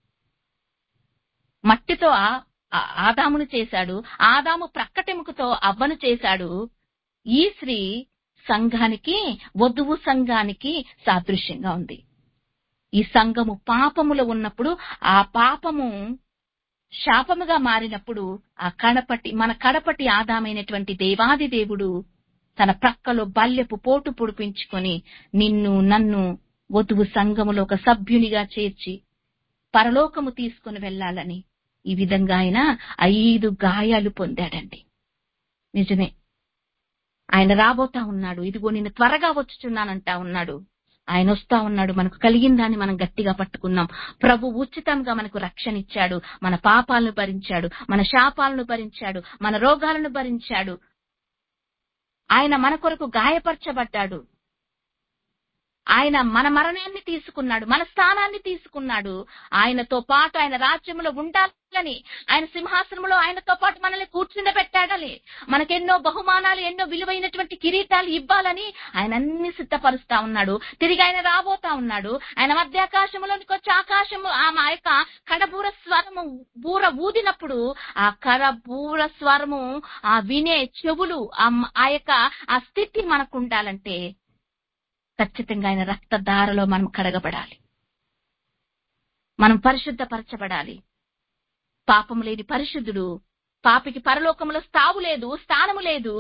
మట్టితో ఆ- ఆ- ఆదామును చేశాడు ఆదాము ప్రక్కటెముకతో అవ్వను చేశాడు ఈ స్త్రీ సంఘానికి వధువు సంఘానికి సాదృశ్యంగా ఉంది ఈ సంఘము పాపములో ఉన్నప్పుడు ఆ పాపము శాపముగా మారినప్పుడు ఆ కడపటి మన కడపటి ఆదామైనటువంటి దేవాది దేవుడు తన ప్రక్కలో బల్లెపు పోటు పొడిపించుకొని నిన్ను నన్ను వధువు సంఘములో ఒక సభ్యునిగా చేర్చి పరలోకము తీసుకుని వెళ్ళాలని ఈ విధంగా ఆయన ఐదు గాయాలు పొందాడండి నిజమే ఆయన రాబోతా ఉన్నాడు ఇదిగో నేను త్వరగా వచ్చుచున్నానంటా ఉన్నాడు ఆయన వస్తా ఉన్నాడు మనకు కలిగిన దాన్ని మనం గట్టిగా పట్టుకున్నాం ప్రభు ఉచితంగా మనకు రక్షణ ఇచ్చాడు మన పాపాలను భరించాడు మన శాపాలను భరించాడు మన రోగాలను భరించాడు ఆయన మన కొరకు గాయపరచబడ్డాడు ఆయన మన మరణాన్ని తీసుకున్నాడు మన స్థానాన్ని తీసుకున్నాడు ఆయనతో పాటు ఆయన రాజ్యంలో ఉండాలని ఆయన సింహాసనంలో ఆయనతో పాటు మనల్ని కూర్చుండబెట్టాడని మనకెన్నో బహుమానాలు ఎన్నో విలువైనటువంటి కిరీటాలు ఇవ్వాలని ఆయన అన్ని సిద్ధపరుస్తా ఉన్నాడు తిరిగి ఆయన రాబోతా ఉన్నాడు ఆయన మధ్యాకాశంలోనికి వచ్చి ఆకాశము ఆ మా యొక్క కడబూర స్వరము బూర ఊదినప్పుడు ఆ కర బూర స్వరము ఆ వినే చెవులు ఆ మ- ఆ యొక్క ఆ స్థితి మనకు ఉండాలంటే ఖచ్చితంగా ఆయన రక్తధారలో మనం కడగబడాలి మనం పరిశుద్ధపరచబడాలి పాపం లేని పరిశుద్ధుడు పాపికి పరలోకములో స్థావు లేదు స్థానము లేదు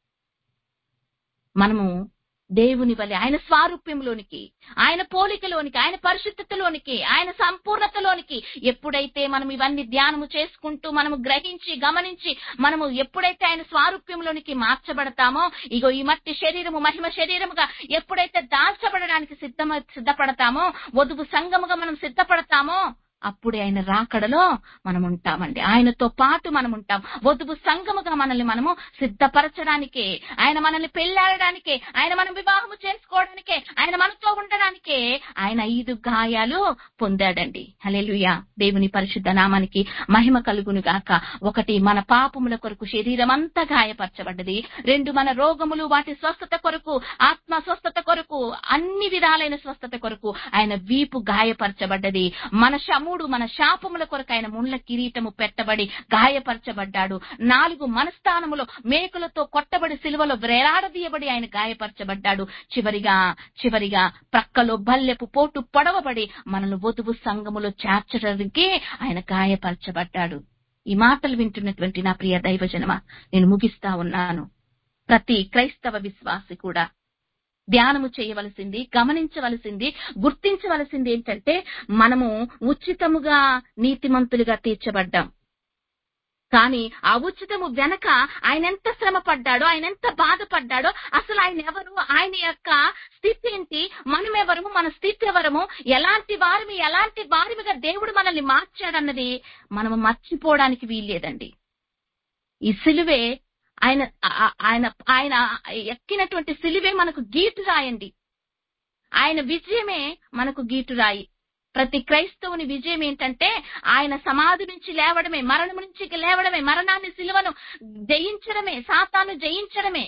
మనము దేవుని వలె ఆయన స్వారూప్యంలోనికి ఆయన పోలికలోనికి ఆయన పరిశుద్ధతలోనికి ఆయన సంపూర్ణతలోనికి ఎప్పుడైతే మనం ఇవన్నీ ధ్యానము చేసుకుంటూ మనము గ్రహించి గమనించి మనము ఎప్పుడైతే ఆయన స్వారూప్యంలోనికి మార్చబడతామో ఇగో ఈ మట్టి శరీరము మహిమ శరీరముగా ఎప్పుడైతే దాల్చబడడానికి సిద్ధమ సిద్ధపడతామో వధువు సంగముగా మనం సిద్ధపడతామో అప్పుడే ఆయన రాకడలో మనం ఉంటామండి ఆయనతో పాటు మనం ఉంటాం వధువు సంగముగా మనల్ని మనము సిద్ధపరచడానికే ఆయన మనల్ని పెళ్ళాడడానికే ఆయన మనం వివాహము చేసుకోవడానికే ఆయన మనతో ఉండడానికే ఆయన ఐదు గాయాలు పొందాడండి హల్లెలూయా దేవుని పరిశుద్ధ నామానికి మహిమ కలుగును గాక ఒకటి మన పాపముల కొరకు శరీరం అంతా గాయపరచబడ్డది రెండు మన రోగములు వాటి స్వస్థత కొరకు ఆత్మ స్వస్థత కొరకు అన్ని విధాలైన స్వస్థత కొరకు ఆయన వీపు గాయపరచబడ్డది మన శ- మూడు మన శాపముల కొరకు ఆయన ముండ్ల కిరీటము పెట్టబడి గాయపరచబడ్డాడు నాలుగు మన స్థానములో మేకులతో కొట్టబడి సిలువలో వేలాడదీయబడి ఆయన గాయపరచబడ్డాడు చివరిగా చివరిగా ప్రక్కలో బల్లెపు పోటు పొడవబడి మనల్ని వధువు సంఘములో చేర్చడానికి ఆయన గాయపరచబడ్డాడు ఈ మాటలు వింటున్నటువంటి నా ప్రియ దైవజనమ నేను ముగిస్తా ఉన్నాను ప్రతి క్రైస్తవ విశ్వాసి కూడా ధ్యానము చేయవలసింది గమనించవలసింది గుర్తించవలసింది ఏంటంటే మనము ఉచితముగా నీతిమంతులుగా తీర్చబడ్డాం కానీ ఆ ఉచితము వెనక ఆయన ఎంత శ్రమ పడ్డాడో ఆయన ఎంత బాధపడ్డాడో అసలు ఆయన ఎవరు ఆయన యొక్క స్థితి ఏంటి మనం ఎవరము మన స్థితి ఎవరము ఎలాంటి వారిమి ఎలాంటి వారిమిగా దేవుడు మనల్ని మార్చాడన్నది మనము మర్చిపోవడానికి వీల్లేదండి ఈ సిలువే ఆయన ఆ- ఆయన ఆయన ఎక్కినటువంటి సిలువే మనకు గీటు రాయండి ఆయన విజయమే మనకు గీటు రాయి ప్రతి క్రైస్తవుని విజయం ఏంటంటే ఆయన సమాధి నుంచి లేవడమే మరణం నుంచి లేవడమే మరణాన్ని సిలువను జయించడమే సాతాను జయించడమే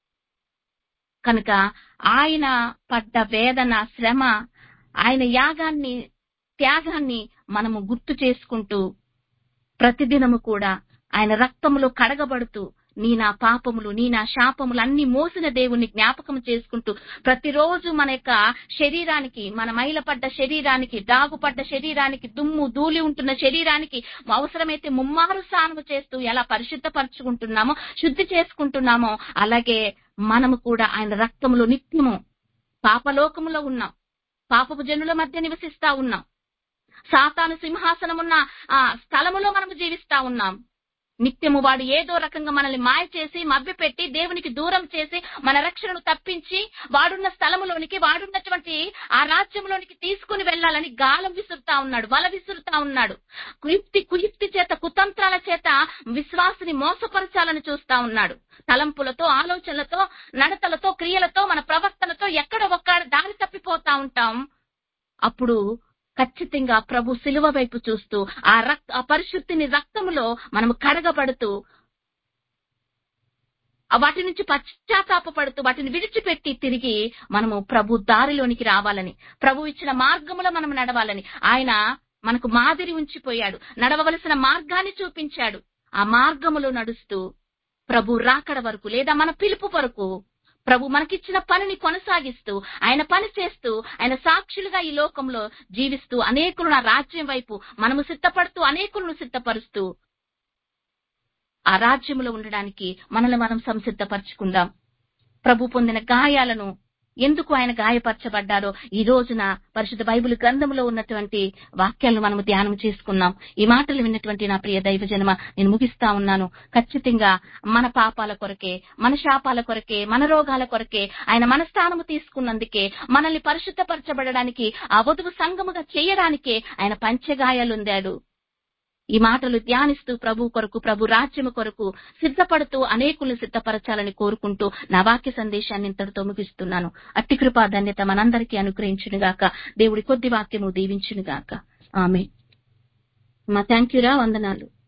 కనుక ఆయన పడ్డ వేదన శ్రమ ఆయన యాగాన్ని త్యాగాన్ని మనము గుర్తు చేసుకుంటూ ప్రతిదినము కూడా ఆయన రక్తములో కడగబడుతూ నీ నా పాపములు నీ నా శాపములు అన్ని మోసిన దేవుణ్ణి జ్ఞాపకం చేసుకుంటూ ప్రతిరోజు మన యొక్క శరీరానికి మన మైలపడ్డ శరీరానికి దాగుపడ్డ శరీరానికి దుమ్ము ధూళి ఉంటున్న శరీరానికి అవసరమైతే ముమ్మారు స్నానము చేస్తూ ఎలా పరిశుద్ధపరచుకుంటున్నామో శుద్ధి చేసుకుంటున్నామో అలాగే మనము కూడా ఆయన రక్తములో నిత్యము పాపలోకములో ఉన్నాం పాపపు జనుల మధ్య నివసిస్తా ఉన్నాం సాతాను సింహాసనమున్న ఆ స్థలములో మనము జీవిస్తా ఉన్నాం నిత్యము వాడు ఏదో రకంగా మనల్ని మాయ చేసి మభ్యపెట్టి దేవునికి దూరం చేసి మన రక్షణను తప్పించి వాడున్న స్థలములోనికి వాడున్నటువంటి ఆ రాజ్యంలోనికి తీసుకుని వెళ్ళాలని గాలం విసురుతా ఉన్నాడు వల విసురుతా ఉన్నాడు కుయుక్తి కుయుక్తి చేత కుతంత్రాల చేత విశ్వాసిని మోసపరచాలని చూస్తా ఉన్నాడు తలంపులతో ఆలోచనలతో నడతలతో క్రియలతో మన ప్రవర్తనతో ఎక్కడ ఒక్క దారి తప్పిపోతా ఉంటాం అప్పుడు ఖచ్చితంగా ప్రభు శిలువ వైపు చూస్తూ ఆ రక్త ఆ పరిశుద్ధిని రక్తములో మనము కడగబడుతూ ఆ వాటి నుంచి పశ్చాత్తాపడుతూ వాటిని విడిచిపెట్టి తిరిగి మనము ప్రభు దారిలోనికి రావాలని ప్రభు ఇచ్చిన మార్గములో మనం నడవాలని ఆయన మనకు మాదిరి ఉంచిపోయాడు నడవవలసిన మార్గాన్ని చూపించాడు ఆ మార్గములో నడుస్తూ ప్రభు రాకడ వరకు లేదా మన పిలుపు వరకు ప్రభు మనకిచ్చిన పనిని కొనసాగిస్తూ ఆయన పని చేస్తూ ఆయన సాక్షులుగా ఈ లోకంలో జీవిస్తూ అనేకులను ఆ రాజ్యం వైపు మనము సిద్ధపడుతూ అనేకులను సిద్ధపరుస్తూ ఆ రాజ్యములో ఉండడానికి మనల్ని మనం సంసిద్ధపరచుకుందాం ప్రభు పొందిన గాయాలను ఎందుకు ఆయన గాయపరచబడ్డారో ఈ రోజున పరిశుద్ధ బైబిల్ గ్రంథంలో ఉన్నటువంటి వాక్యాలను మనము ధ్యానం చేసుకున్నాం ఈ మాటలు విన్నటువంటి నా ప్రియ దైవ జన్మ నేను ముగిస్తా ఉన్నాను ఖచ్చితంగా మన పాపాల కొరకే మన శాపాల కొరకే మన రోగాల కొరకే ఆయన మన స్థానము తీసుకున్నందుకే మనల్ని పరిశుద్ధపరచబడడానికి ఆ వధువు సంగముగా చేయడానికే ఆయన పంచగాయాలుందాడు ఈ మాటలు ధ్యానిస్తూ ప్రభు కొరకు ప్రభు రాజ్యము కొరకు సిద్ధపడుతూ అనేకుల్ని సిద్ధపరచాలని కోరుకుంటూ నా వాక్య సందేశాన్ని ఇంతటితో ముగిస్తున్నాను అట్టి కృపా ధన్యత మనందరికీ అనుగ్రహించునుగాక దేవుడి కొద్ది వాక్యము దీవించునుగాక ఆమె మా థ్యాంక్ రా వందనాలు